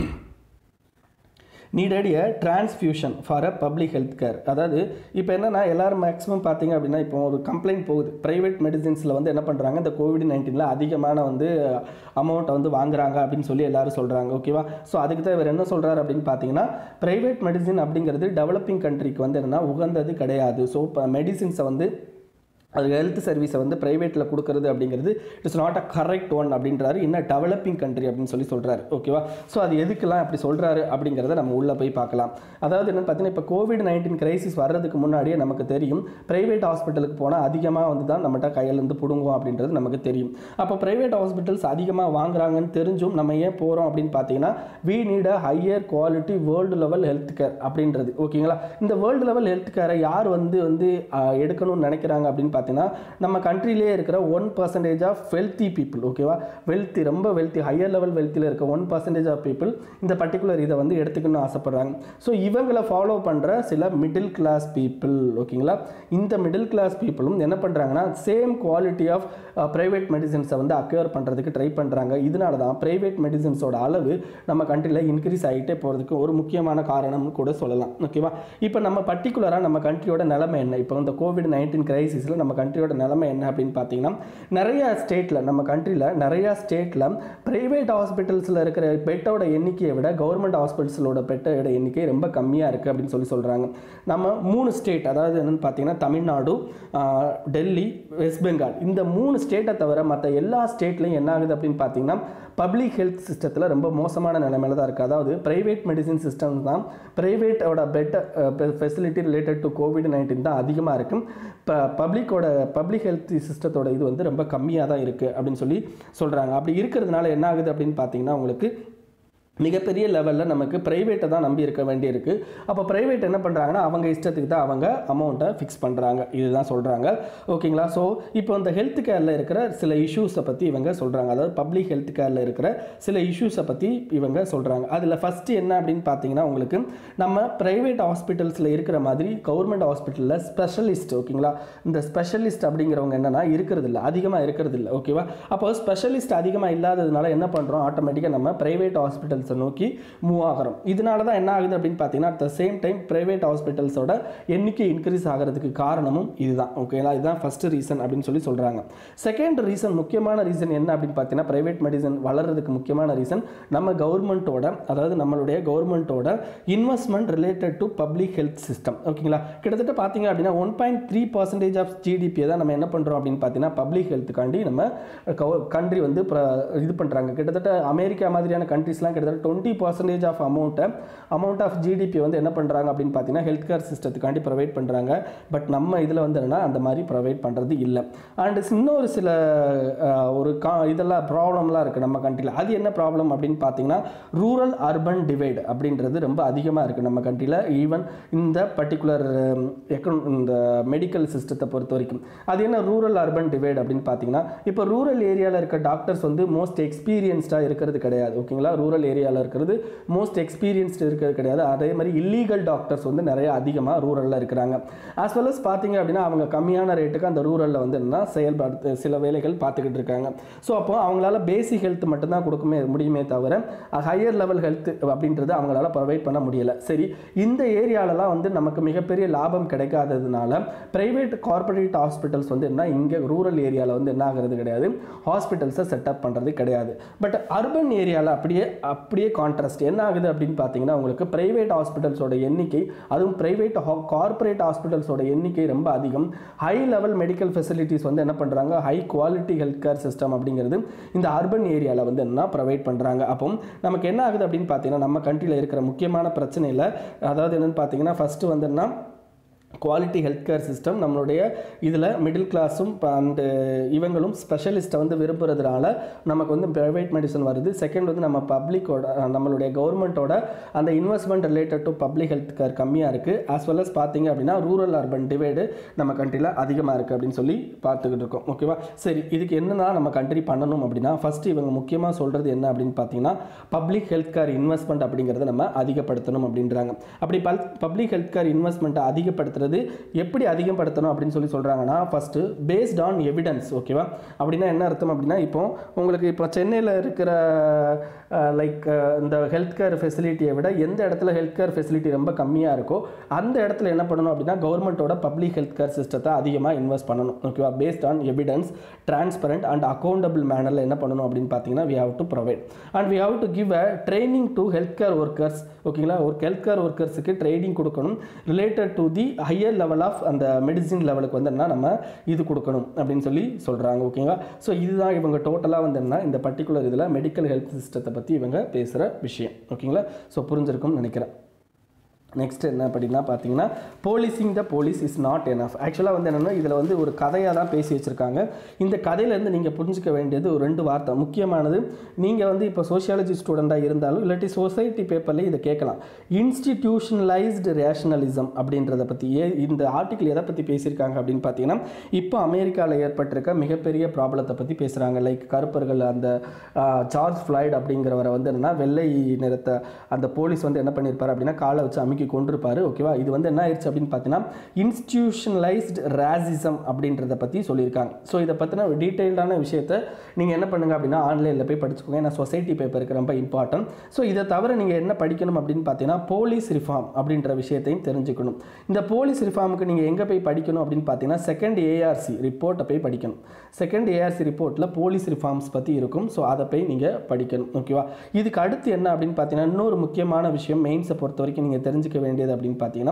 needed a transfusion for a public health care அதாவது இப்போ என்னன்னா எல்லாரும் மேக்ஸிமம் பார்த்தீங்க அப்படின்னா இப்போ ஒரு கம்ப்ளைண்ட் போகுது ப்ரைவேட் மெடிசின்ஸில் வந்து என்ன பண்ணுறாங்க இந்த கோவிட் நைன்டீனில் அதிகமான வந்து அமௌண்ட்டை வந்து வாங்குறாங்க அப்படின்னு சொல்லி எல்லாரும் சொல்கிறாங்க ஓகேவா ஸோ அதுக்கு தான் இவர் என்ன சொல்கிறாரு அப்படின்னு பார்த்தீங்கன்னா ப்ரைவேட் மெடிசின் அப்படிங்கிறது டெவலப்பிங் கண்ட்ரிக்கு வந்து என்னன்னா உகந்தது கிடையாது ஸோ இப்போ மெடிசின்ஸை வந்து அது ஹெல்த் சர்வீஸை வந்து ப்ரைவேட்டில் கொடுக்கறது அப்படிங்கிறது it's not a correct one அப்படின்றாரு இன்னும் டெவலப்பிங் கண்ட்ரி அப்படின்னு சொல்லி சொல்கிறாரு ஓகேவா ஸோ அது எதுக்கெல்லாம் அப்படி சொல்கிறாரு அப்படிங்கிறத நம்ம உள்ளே போய் பார்க்கலாம் அதாவது என்னென்னு பார்த்தீங்கன்னா இப்போ கோவிட் நைன்டீன் கிரைசிஸ் வர்றதுக்கு முன்னாடியே நமக்கு தெரியும் ப்ரைவேட் ஹாஸ்பிட்டலுக்கு போனால் அதிகமாக வந்து தான் நம்மகிட்ட கையிலேருந்து பிடுங்குவோம் அப்படின்றது நமக்கு தெரியும் அப்போ ப்ரைவேட் ஹாஸ்பிட்டல்ஸ் அதிகமாக வாங்குறாங்கன்னு தெரிஞ்சும் நம்ம ஏன் போகிறோம் அப்படின்னு பார்த்தீங்கன்னா we need a higher quality world level health care அப்படின்றது ஓகேங்களா இந்த வேர்ல்டு லெவல் ஹெல்த் கேரை யார் வந்து வந்து ஆஹ், எடுக்கணும்னு நினைக்கிறாங்க அப்படின்னு பார்த்தீங்கன்னா நம்ம கண்ட்ரிலே இருக்கிற one percentage of wealthy people ஓகேவா வெல்த்தி ரொம்ப வெல்த்தி ஹையர் லெவல் வெல்த்தியில் இருக்க ஒன் பர்சன்டேஜ் ஆஃப் பீப்புள் இந்த பர்டிகுலர் இதை வந்து எடுத்துக்கணும்னு ஆசைப்படுறாங்க ஸோ இவங்களை ஃபாலோ பண்ணுற சில மிடில் கிளாஸ் பீப்புள் ஓகேங்களா இந்த மிடில் கிளாஸ் பீப்புளும் என்ன பண்ணுறாங்கன்னா சேம் குவாலிட்டி ஆஃப் ப்ரைவேட் மெடிசின்ஸை வந்து அக்யூர் பண்ணுறதுக்கு ட்ரை பண்ணுறாங்க இதனால தான் ப்ரைவேட் மெடிசின்ஸோட அளவு நம்ம கண்ட்ரியில் இன்க்ரீஸ் ஆகிட்டே போகிறதுக்கு ஒரு முக்கியமான காரணம்னு கூட சொல்லலாம் ஓகேவா இப்போ நம்ம பர்டிகுலராக நம்ம கண்ட்ரியோட நிலைமை என்ன இப்போ இந்த கோவிட் நைன்டீன் கிரைசிஸில் நம்ம கண்ட்ரியோட நிலைமை என்ன அப்படின்னு பார்த்தீங்கன்னா நிறைய ஸ்டேட்டில் நம்ம கண்ட்ரியில் நிறைய ஸ்டேட்டில் ப்ரைவேட் ஹாஸ்பிட்டல்ஸில் இருக்கிற பெட்டோட எண்ணிக்கையை விட கவர்மெண்ட் ஹாஸ்பிட்டல்ஸோட பெட்டோட எண்ணிக்கை ரொம்ப கம்மியாக இருக்குது அப்படின்னு சொல்லி சொல்கிறாங்க நம்ம மூணு ஸ்டேட் அதாவது என்னென்னு பார்த்தீங்கன்னா தமிழ்நாடு ஆஹ், டெல்லி வெஸ்ட் பெங்கால் இந்த மூணு ஸ்டேட்டை தவிர மற்ற எல்லா ஸ்டேட்லையும் என்ன ஆகுது அப்படின்னு பார்த்தீங்கன்னா பப்ளிக் ஹெல்த் சிஸ்டத்தில் ரொம்ப மோசமான நிலைமையில தான் இருக்குது அதாவது ப்ரைவேட் மெடிசின் சிஸ்டம் தான் ப்ரைவேட்டோட better facility related to covid nineteen தான் அதிகமாக இருக்கும் இப்போ பப்ளிக்கோட பப்ளிக் ஹெல்த் சிஸ்டத்தோட இது வந்து ரொம்ப கம்மியாக தான் இருக்குது அப்படின்னு சொல்லி சொல்கிறாங்க அப்படி இருக்கிறதுனால என்ன ஆகுது அப்படின்னு பார்த்தீங்கன்னா உங்களுக்கு மிகப்பெரிய லெவலில் நமக்கு ப்ரைவேட்டை தான் நம்பி இருக்க வேண்டியிருக்கு அப்போ ப்ரைவேட் என்ன பண்ணுறாங்கன்னா அவங்க இஷ்டத்துக்கு தான் அவங்க அமௌண்ட்டை ஃபிக்ஸ் பண்ணுறாங்க இதுதான் சொல்கிறாங்க ஓகேங்களா ஸோ இப்போ இந்த ஹெல்த் கேரில் இருக்கிற சில இஷ்யூஸை பற்றி இவங்க சொல்கிறாங்க அதாவது பப்ளிக் ஹெல்த் கேரில் இருக்கிற சில இஷ்யூஸை பற்றி இவங்க சொல்கிறாங்க அதில் ஃபஸ்ட்டு என்ன அப்படின்னு பார்த்தீங்கன்னா உங்களுக்கு நம்ம ப்ரைவேட் ஹாஸ்பிட்டல்ஸில் இருக்கிற மாதிரி கவர்மெண்ட் ஹாஸ்பிட்டலில் ஸ்பெஷலிஸ்ட் ஓகேங்களா இந்த ஸ்பெஷலிஸ்ட் அப்படிங்கிறவங்க என்னென்னா இருக்கிறது இல்லை அதிகமாக இருக்கிறது இல்லை ஓகேவா அப்போ ஸ்பெஷலிஸ்ட் அதிகமாக இல்லாததுனால என்ன பண்ணுறோம் ஆட்டோமேட்டிக்காக நம்ம ப்ரைவேட் ஹாஸ்பிட்டல்ஸை நோக்கி மூவ் ஆகிறோம் இதனால தான் என்ன ஆகுது அப்படின்னு பார்த்தீங்கன்னா at the same time private ஹாஸ்பிட்டல்ஸோட எண்ணிக்கை இன்க்ரீஸ் ஆகிறதுக்கு காரணமும் இதுதான் ஓகேங்களா இதுதான் ஃபஸ்ட்டு ரீசன் அப்படின்னு சொல்லி சொல்கிறாங்க செகண்ட் ரீசன் முக்கியமான ரீசன் என்ன அப்படின்னு பார்த்தீங்கன்னா ப்ரைவேட் மெடிசன் வளர்றதுக்கு முக்கியமான ரீசன் நம்ம கவர்மெண்ட்டோட அதாவது நம்மளுடைய கவர்மெண்ட்டோட investment related to public health system ஓகேங்களா கிட்டத்தட்ட பார்த்தீங்க அப்படின்னா one point three percentage of ஜிடிபியை தான் நம்ம என்ன பண்ணுறோம் அப்படின்னு பார்த்தீங்கன்னா பப்ளிக் ஹெல்த்துக்காண்டி நம்ம கண்ட்ரி வந்து பிர- இது பண்ணுறாங்க கிட்டத்தட்ட அமெரிக்கா மாதிரியான கண்ட்ரிஸ்லாம் கிட்டத்தட்ட டுவெண்ட்டி பர்சன்டேஜ் ஆஃப் அமௌண்ட்டை அமௌண்ட் ஆஃப் ஜிடிபி வந்து என்ன பண்ணுறாங்க அப்படின்னு பார்த்தீங்கன்னா ஹெல்த் கேர் சிஸ்டத்துக்காண்டி ப்ரொவைட் பண்ணுறாங்க பட் நம்ம இதில் வந்து என்னன்னா அந்த மாதிரி ப்ரொவைட் பண்ணுறது இல்லை அண்ட் இன்னொரு சில அஹ், ஒரு கா இதெல்லாம் ப்ராப்ளம்லாம் இருக்குது நம்ம கண்ட்ரியில் அது என்ன ப்ராப்ளம் அப்படின்னு பார்த்தீங்கன்னா ரூரல் அர்பன் டிவைட் அப்படின்றது ரொம்ப அதிகமாக இருக்குது நம்ம கண்ட்ரியில் ஈவன் இந்த பர்டிகுலர் எக்கன் இந்த மெடிக்கல் சிஸ்டத்தை பொறுத்த வரைக்கும் அது என்ன ரூரல் அர்பன் டிவைட் அப்படின்னு பார்த்தீங்கன்னா இப்போ ரூரல் ஏரியாவில் இருக்க டாக்டர்ஸ் வந்து மோஸ்ட் எக்ஸ்பீரியன்ஸ்டாக இருக்கிறது கிடையாது ஓகேங்களா ரூரல் ஏரியாவில் இருக்கிறது மோஸ்ட் எக்ஸ்பீரியன்ஸ்டு இருக்கிறது கிடையாது அதே மாதிரி இல்லீகல் டாக்டர்ஸ் வந்து நிறைய அதிகமாக ரூரலில் இருக்கிறாங்க ஆஸ் வெல் அஸ் பார்த்தீங்க அப்படின்னா அவங்க கம்மியான ரேட்டுக்கு அந்த ரூரலில் வந்து என்ன செயல்பாடு சில வேலைகள் பார்த்துக்கிட்டு இருக்காங்க ஸோ அப்போ அவங்களால பேசிக் ஹெல்த் மட்டும்தான் கொடுக்கமே முடியுமே தவிர ஹையர் லெவல் ஹெல்த் அப்படின்றது அவங்களால ப்ரொவைட் பண்ண முடியல சரி இந்த ஏரியாலலாம் வந்து நமக்கு மிகப்பெரிய லாபம் கிடைக்காததுனால பிரைவேட் கார்ப்பரேட் ஹாஸ்பிட்டல்ஸ் வந்து என்ன இங்கே ரூரல் ஏரியாவில் வந்து என்ன ஆகிறது கிடையாது ஹாஸ்பிட்டல்ஸை செட்டப் பண்ணுறது கிடையாது பட் அர்பன் ஏரியாவில் அப்படியே அப்படியே கான்ட்ராஸ்ட் என்ன ஆகுது அப்படின்னு பார்த்தீங்கன்னா உங்களுக்கு பிரைவேட் ஹாஸ்பிட்டல்ஸோட எண்ணிக்கை அதுவும் பிரைவேட் கார்ப்பரேட் ஹாஸ்பிட்டல்ஸோட எண்ணிக்கை ரொம்ப அதிகம் ஹை லெவல் மெடிக்கல் ஃபெசிலிட்டிஸ் வந்து என்ன பண்ணுறாங்க high quality health care system அப்படிங்கிறது இந்த அர்பன் ஏரியாவில் வந்து என்ன ப்ரொவைட் பண்ணுறாங்க அப்போ நமக்கு என்ன ஆகுது அப்படின்னு பார்த்தீங்கன்னா நம்ம கண்ட்ரியில் இருக்கிற முக்கியமான பிரச்சனையில் அதாவது என்னென்னு பார்த்தீங்கன்னா ஃபஸ்ட்டு வந்து என்ன குவாலிட்டி ஹெல்த் கேர் சிஸ்டம் நம்மளுடைய இதில் மிடில் கிளாஸும் அண்டு இவங்களும் ஸ்பெஷலிஸ்ட்டை வந்து விரும்புறதுனால நமக்கு வந்து ப்ரைவேட் மெடிசன் வருது செகண்ட் வந்து நம்ம பப்ளிக்கோட நம்மளுடைய கவர்மெண்ட்டோட அந்த investment related to public health care கம்மியாக இருக்குது ஆஸ் வெல் அஸ் பார்த்தீங்க அப்படின்னா ரூரல் அர்பன் டிவைடு நம்ம கண்ட்ரியில் அதிகமாக இருக்குது அப்படின்னு சொல்லி பார்த்துக்கிட்டு இருக்கோம் ஓகேவா சரி இதுக்கு என்னன்னா நம்ம கண்ட்ரி பண்ணணும் அப்படின்னா ஃபஸ்ட்டு இவங்க முக்கியமாக சொல்கிறது என்ன அப்படின்னு பார்த்தீங்கன்னா பப்ளிக் ஹெல்த் கேர் இன்வெஸ்ட்மெண்ட் அப்படிங்கிறத நம்ம அதிகப்படுத்தணும் அப்படின்றாங்க அப்படி பல் பப்ளிக் ஹெல்த் கேர் இன்வெஸ்ட்மெண்ட்டை அதிகப்படுத்துறது எப்படி அதிகப்படுத்தணும் அப்படின்னு சொல்லி சொல்கிறாங்கன்னா ஃபஸ்ட்டு பேஸ்ட் ஆன் எவிடன்ஸ் ஓகேவா அப்படின்னா என்ன அர்த்தம் அப்படின்னா இப்போ உங்களுக்கு இப்போ சென்னையில் இருக்கிற லைக் இந்த ஹெல்த் கேர் ஃபெசிலிட்டியை விட எந்த இடத்துல ஹெல்த் கேர் ஃபெசிலிட்டி ரொம்ப கம்மியாக இருக்கோ அந்த இடத்துல என்ன பண்ணணும் அப்படின்னா கவர்மெண்ட்டோட பப்ளிக் ஹெல்த் கேர் சிஸ்டத்தை அதிகமாக இன்வெஸ்ட் பண்ணணும் ஓகேவா based on evidence transparent and accountable மேனரில் என்ன பண்ணணும் அப்படின்னு பார்த்தீங்கன்னா we have to provide and we have to give a training to health care workers ஓகேங்களா ஒரு ஹெல்த் கேர் ஒர்க்கர்ஸுக்கு ட்ரைனிங் கொடுக்கணும் related to the higher level of அந்த மெடிசின் லெவலுக்கு வந்து என்ன நம்ம இது கொடுக்கணும் அப்படின்னு சொல்லி சொல்கிறாங்க ஓகேங்களா ஸோ இதுதான் இவங்க டோட்டலாக வந்து என்ன இந்த பர்டிகுலர் இதில் மெடிக்கல் ஹெல்த் சிஸ்டத்தை பற்றி இவங்க பேசுகிற விஷயம் ஓகேங்களா ஸோ புரிஞ்சிருக்கும்னு நினைக்கிறேன் நெக்ஸ்ட் என்ன அப்படின்னா பார்த்தீங்கன்னா policing the police is not enough ஆக்சுவலாக வந்து என்னென்னா இதில் வந்து ஒரு கதையாக தான் பேசி வச்சுருக்காங்க இந்த கதையிலேருந்து நீங்கள் புரிஞ்சுக்க வேண்டியது ஒரு ரெண்டு வார்த்தை முக்கியமானது நீங்கள் வந்து இப்போ சோஷியாலஜி ஸ்டூடெண்ட்டாக இருந்தாலும் இல்லாட்டி சொசைட்டி பேப்பர்லேயே இதை கேட்கலாம் இன்ஸ்டிடியூஷனலைஸ்டு ரேஷனலிசம் அப்படின்றத பற்றி ஏ இந்த ஆர்டிக்கிள் எதை பற்றி பேசியிருக்காங்க அப்படின்னு பார்த்தீங்கன்னா இப்போ அமெரிக்காவில் ஏற்பட்டிருக்க மிகப்பெரிய ப்ராப்ளத்தை பற்றி பேசுகிறாங்க லைக் கருப்பர்கள் அந்த சார்ஜ் ஃப்ளாய்ட் அப்படிங்கிறவரை வந்து என்னன்னா வெள்ளை நிறத்த அந்த போலீஸ் வந்து என்ன பண்ணியிருப்பார் அப்படின்னா காலை வச்சு அமுக்கி கொண்டிருப்பாரு ஓகேவா இது வந்து என்ன ஆயிடுச்சு அப்படின்னு பார்த்தீங்கன்னா இன்ஸ்டியூஷனலைஸ்டு ரேசிசம் அப்படின்றத பற்றி சொல்லியிருக்காங்க ஸோ இதை பற்றின டீட்டெயில்டான விஷயத்தை நீங்கள் என்ன பண்ணுங்க அப்படின்னா ஆன்லைனில் போய் படிச்சுக்கோங்க ஏன்னா சொசைட்டி பேப்பருக்கு ரொம்ப இம்பார்ட்டன்ட் ஸோ இதை தவிர நீங்கள் என்ன படிக்கணும் அப்படின்னு பார்த்தீங்கன்னா போலீஸ் ரிஃபார்ம் அப்படின்ற விஷயத்தையும் தெரிஞ்சுக்கணும் இந்த போலீஸ் ரிஃபார்முக்கு நீங்கள் எங்கே போய் படிக்கணும் அப்படின்னு பார்த்தீங்கன்னா செகண்ட் ஏஆர்சி ரிப்போர்ட்டை போய் படிக்கணும் செகண்ட் ஏஆர்சி ரிப்போர்ட்டில் போலீஸ் ரிஃபார்ம்ஸ் பற்றி இருக்கும் ஸோ அதை போய் நீங்கள் படிக்கணும் ஓகேவா இதுக்கு அடுத்து என்ன அப்படின்னு பார்த்தீங்கன்னா இன்னொரு முக்கியமான விஷயம் மெயின்ஸை பொறுத்த வரைக்கும் நீங்கள் தெரிஞ்சுக்க வேண்டியது அப்படின்னு பார்த்தீங்கன்னா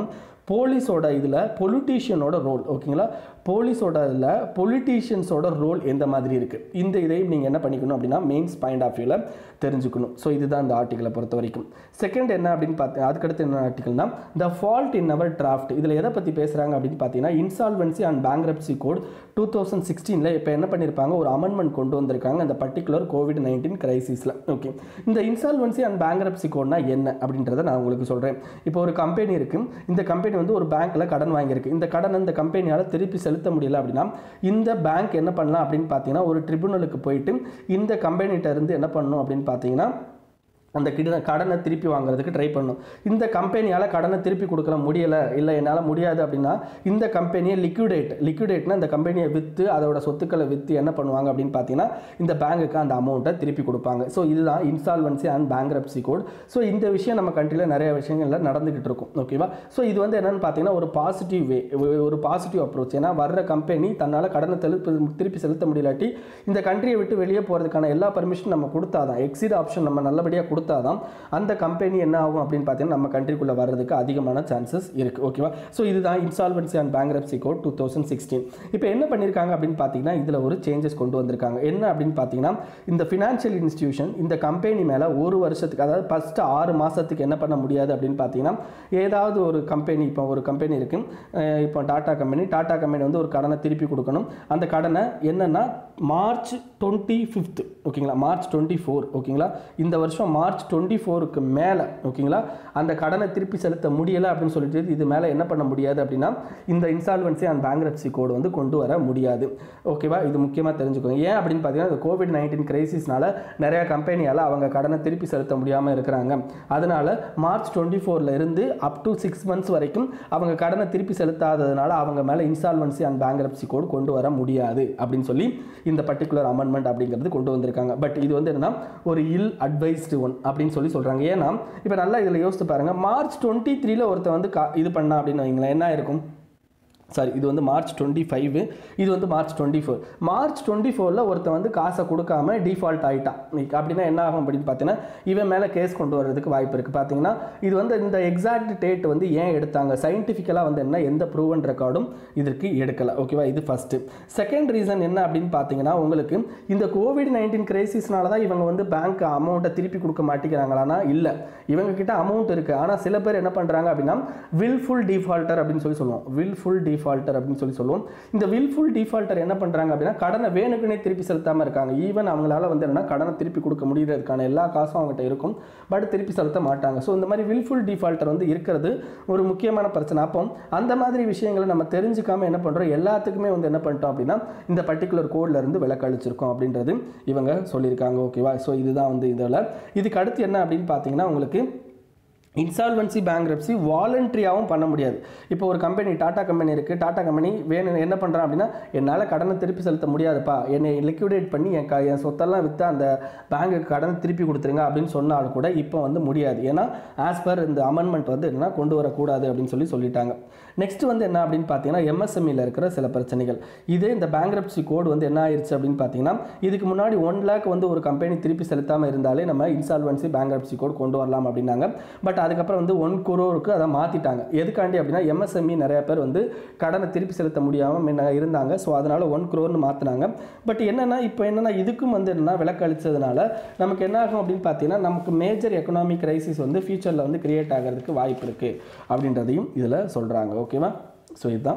போலீஸோட இதில் பொலிட்டீஷியனோட ரோல் ஓகேங்களா போலீஸோட இதில் பொலிட்டீஷியன்ஸோட ரோல் எந்த மாதிரி இருக்குது இந்த இதையும் நீங்கள் என்ன பண்ணிக்கணும் அப்படின்னா மெயின்ஸ் பாயிண்ட் ஆஃப் வியூவில் தெரிஞ்சுக்கணும் ஸோ இதுதான் இந்த ஆர்டிக்கலை பொறுத்த வரைக்கும் செகண்ட் என்ன அப்படின்னு பார்த்து அதுக்கடுத்து என்ன ஆர்டிக்கல்னா த ஃபால்ட் இன் அவர் டிராஃப்ட் இதில் எதை பற்றி பேசுகிறாங்க அப்படின்னு பார்த்தீங்கன்னா insolvency and bankruptcy code two thousand சிக்ஸ்டீனில் இப்போ என்ன பண்ணியிருப்பாங்க ஒரு அமெண்ட்மெண்ட் கொண்டு வந்திருக்காங்க அந்த பர்டிகுலர் கோவிட் நைன்டீன் கிரைசிஸில் ஓகே இந்த இன்சால்வன்சி அண்ட் பேங்க்ரப்சி கோட்னா என்ன அப்படின்றத நான் உங்களுக்கு சொல்கிறேன் இப்போ ஒரு கம்பெனி இருக்குது இந்த கம்பெனி வந்து ஒரு பேங்க்கில் கடன் வாங்கியிருக்கு இந்த கடன் இந்த கம்பெனியால் திருப்பி செலுத்த முடியல அப்படின்னா இந்த பேங்க் என்ன பண்ணலாம் அப்படின்னு பார்த்தீங்கன்னா ஒரு ட்ரிபுனலுக்கு போயிட்டு இந்த கம்பெனிகிட்ட இருந்து என்ன பண்ணணும் அப்படின்னு பார்த்தீங்கன்னா அந்த கிட கடனை திருப்பி வாங்குறதுக்கு ட்ரை பண்ணும் இந்த கம்பெனியால் கடனை திருப்பி கொடுக்கல முடியலை இல்லை என்னால் முடியாது அப்படின்னா இந்த கம்பெனியை லிக்விடேட் லிக்விடேட்னா இந்த கம்பெனியை விற்று அதோட சொத்துக்களை விற்று என்ன பண்ணுவாங்க அப்படின்னு பார்த்தீங்கன்னா இந்த பேங்குக்கு அந்த அமௌண்ட்டை திருப்பி கொடுப்பாங்க ஸோ இதுதான் insolvency and bankruptcy code so இந்த விஷயம் நம்ம கண்ட்ரியில் நிறைய விஷயங்கள்ல நடந்துகிட்டு இருக்கும் ஓகேவா ஸோ இது வந்து என்னன்னு பார்த்தீங்கன்னா ஒரு பாசிட்டிவ் வே ஒரு பாசிட்டிவ் அப்ரோச் ஏன்னா வர்ற கம்பெனி தன்னால் கடனை தெலுப்பு திருப்பி செலுத்த முடியலாட்டி இந்த கண்ட்ரியை விட்டு வெளியே போகிறதுக்கான எல்லா பர்மிஷன் நம்ம கொடுத்தாதான் எக்ஸிட் ஆப்ஷன் நம்ம நல்லபடியாக கொடுத்தாதான் அந்த கம்பெனி என்ன ஆகும் அப்படின்னு பார்த்தீங்கன்னா நம்ம கண்ட்ரிக்குள்ளே வர்றதுக்கு அதிகமான சான்சஸ் இருக்குது ஓகேவா ஸோ இதுதான் insolvency and bankruptcy code two thousand sixteen இப்போ என்ன பண்ணியிருக்காங்க அப்படின்னு பார்த்தீங்கன்னா இதில் ஒரு சேஞ்சஸ் கொண்டு வந்திருக்காங்க என்ன அப்படின்னு பார்த்தீங்கன்னா இந்த ஃபினான்ஷியல் இன்ஸ்டியூஷன் இந்த கம்பெனி மேலே ஒரு வருஷத்துக்கு அதாவது ஃபஸ்ட்டு ஆறு மாதத்துக்கு என்ன பண்ண முடியாது அப்படின்னு பார்த்தீங்கன்னா ஏதாவது ஒரு கம்பெனி இப்போ ஒரு கம்பெனி இருக்குது இப்போ டாடா கம்பெனி டாடா கம்பெனி வந்து ஒரு கடனை திருப்பி கொடுக்கணும் அந்த கடனை என்னென்னா மார்ச் டுவெண்ட்டி ஃபிஃப்த் ஓகேங்களா மார்ச் டுவெண்ட்டி ஃபோர் ஓகேங்களா இந்த வருஷம் மார்ச் டுவெண்ட்டி ஃபோருக்கு மேலே ஓகேங்களா அந்த கடனை திருப்பி செலுத்த முடியலை அப்படின்னு சொல்லிட்டு இது மேலே என்ன பண்ண முடியாது அப்படின்னா இந்த இன்சால்வன்சி அண்ட் பேங்க்ரப்சி கோடு வந்து கொண்டு வர முடியாது ஓகேவா இது முக்கியமாக தெரிஞ்சுக்கோங்க ஏன் அப்படின்னு பார்த்தீங்கன்னா இந்த கோவிட் நைன்டீன் கிரைசிஸ்னால நிறைய கம்பெனியால் அவங்க கடனை திருப்பி செலுத்த முடியாமல் இருக்கிறாங்க அதனால மார்ச் டுவெண்ட்டி ஃபோரில் இருந்து அப் டு சிக்ஸ் மந்த்ஸ் வரைக்கும் அவங்க கடனை திருப்பி செலுத்தாததுனால அவங்க மேலே இன்சால்வன்சி அண்ட் பேங்க்ரப்சி கோடு கொண்டு வர முடியாது அப்படின்னு சொல்லி இந்த பர்டிகுலர் அமெண்ட்மெண்ட் அப்படிங்கிறது கொண்டு வந்திருக்காங்க பட் இது வந்து என்னன்னா ஒரு இல் அட்வைஸ்டு ஒன் அப்படின்னு சொல்லி சொல்கிறாங்க ஏன்னா இப்போ நல்லா இதில் யோசித்து பாருங்கள் மார்ச் டுவெண்ட்டி த்ரீல ஒருத்தன் வந்து கா இது பண்ணா அப்படின்னு வைங்களேன் என்ன இருக்கும் சாரி இது வந்து மார்ச் டுவெண்ட்டி ஃபைவ் இது வந்து March twenty four March twenty ஃபோரில் ஒருத்தன் வந்து காசை கொடுக்காம டிஃபால்ட் ஆகிட்டான் அப்படின்னா என்ன ஆகும் அப்படின்னு பார்த்தீங்கன்னா இவன் மேலே கேஸ் கொண்டு வர்றதுக்கு வாய்ப்பு இருக்குது பார்த்தீங்கன்னா இது வந்து இந்த எக்ஸாக்ட் டேட் வந்து ஏன் எடுத்தாங்க சயின்டிஃபிக்கலாக வந்து என்ன எந்த ப்ரூவன் ரெக்கார்டும் இதற்கு எடுக்கலை ஓகேவா இது ஃபஸ்ட்டு செகண்ட் ரீசன் என்ன அப்படின்னு பார்த்தீங்கன்னா உங்களுக்கு இந்த கோவிட் நைன்டீன் கிரைசிஸ்னால தான் இவங்க வந்து பேங்க் அமௌண்ட்டை திருப்பி கொடுக்க மாட்டேங்கிறாங்களான்னா இல்லை இவங்க கிட்ட அமௌண்ட் இருக்குது ஆனால் சில பேர் என்ன பண்ணுறாங்க அப்படின்னா வில்ஃபுல் டிஃபால்ட்டர் அப்படின்னு சொல்லி சொல்லுவோம் வில்ஃபுல் டிஃபால்ட்டர் அப்படின்னு சொல்லி சொல்லுவோம் இந்த வில்ஃபுல் டிஃபால்ட்டர் என்ன பண்ணுறாங்க அப்படின்னா கடனை வேணுக்குனே திருப்பி செலுத்தாமல் இருக்காங்க ஈவன் அவங்களால வந்து என்னன்னா கடனை திருப்பி கொடுக்க முடியறதுக்கான எல்லா காசும் அவங்ககிட்ட இருக்கும் பட் திருப்பி செலுத்த மாட்டாங்க ஸோ இந்த மாதிரி வில்ஃபுல் டிஃபால்ட்டர் வந்து இருக்கிறது ஒரு முக்கியமான பிரச்சனை அப்போ அந்த மாதிரி விஷயங்களை நம்ம தெரிஞ்சுக்காம என்ன பண்ணுறோம் எல்லாத்துக்குமே வந்து என்ன பண்ணிட்டோம் அப்படின்னா இந்த பர்டிகுலர் கோட்ல இருந்து விலக்களிச்சிருக்கோம் அப்படின்றது இவங்க சொல்லியிருக்காங்க ஓகேவா ஸோ இதுதான் வந்து இதில் இதுக்கு அடுத்து என்ன அப்படின்னு பார்த்தீங்கன்னா உங்களுக்கு இன்சால்வன்சி பேங்க்ரப்சி வாலண்ட்ரியாகவும் பண்ண முடியாது இப்போ ஒரு கம்பெனி டாடா கம்பெனி இருக்குது டாடா கம்பெனி வேணும் என்ன பண்ணுறான் அப்படின்னா என்னால் கடனை திருப்பி செலுத்த முடியாதுப்பா என்னை லிக்விடேட் பண்ணி என் க என் சொத்தெல்லாம் விற்று அந்த பேங்குக்கு கடனை திருப்பி கொடுத்துருங்க அப்படின்னு சொன்னாலும் கூட இப்போ வந்து முடியாது ஏன்னா ஆஸ் பர் இந்த அமெண்ட்மெண்ட் வந்து என்னன்னா கொண்டு வரக்கூடாது அப்படின்னு சொல்லி சொல்லிட்டாங்க நெக்ஸ்ட் வந்து என்ன அப்படின்னு பார்த்தீங்கன்னா எம்எஸ்எம்இல இருக்கிற சில பிரச்சனைகள் இதே இந்த பேங்க்ரப்சி கோடு வந்து என்ன ஆயிருச்சு அப்படின்னு பார்த்தீங்கன்னா இதுக்கு முன்னாடி ஒன் லேக் வந்து ஒரு கம்பெனி திருப்பி செலுத்தாமல் இருந்தாலே நம்ம இன்சால்வன்சி பேங்க்ரப்சி கோட் கொண்டு வரலாம் அப்படின்னாங்க பட் அதுக்கப்புறம் வந்து ஒன் குரோருக்கு அதை மாற்றிட்டாங்க எதுக்காண்டி அப்படின்னா எம்எஸ்எம்இ நிறைய பேர் வந்து கடனை திருப்பி செலுத்த முடியாமல் முன்ன இருந்தாங்க ஸோ அதனால் ஒன் குரோர்னு மாற்றினாங்க பட் என்னென்னா இப்போ என்னென்னா இதுக்கும் வந்து என்னன்னா விலக்களிச்சதுனால நமக்கு என்ன ஆகும் அப்படின்னு பார்த்தீங்கன்னா நமக்கு மேஜர் எக்கனாமிக் கிரைசிஸ் வந்து ஃபியூச்சரில் வந்து கிரியேட் ஆகிறதுக்கு வாய்ப்பு இருக்குது அப்படின்றதையும் இதில் சொல்கிறாங்க ஓகேவா ஸோ இதுதான்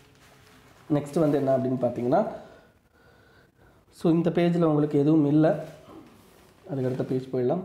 நெக்ஸ்ட் வந்து என்ன அப்படின்னு பார்த்தீங்கன்னா ஸோ இந்த பேஜில் உங்களுக்கு எதுவும் இல்லை அதுக்கு அடுத்த பேஜ் போயிடலாம்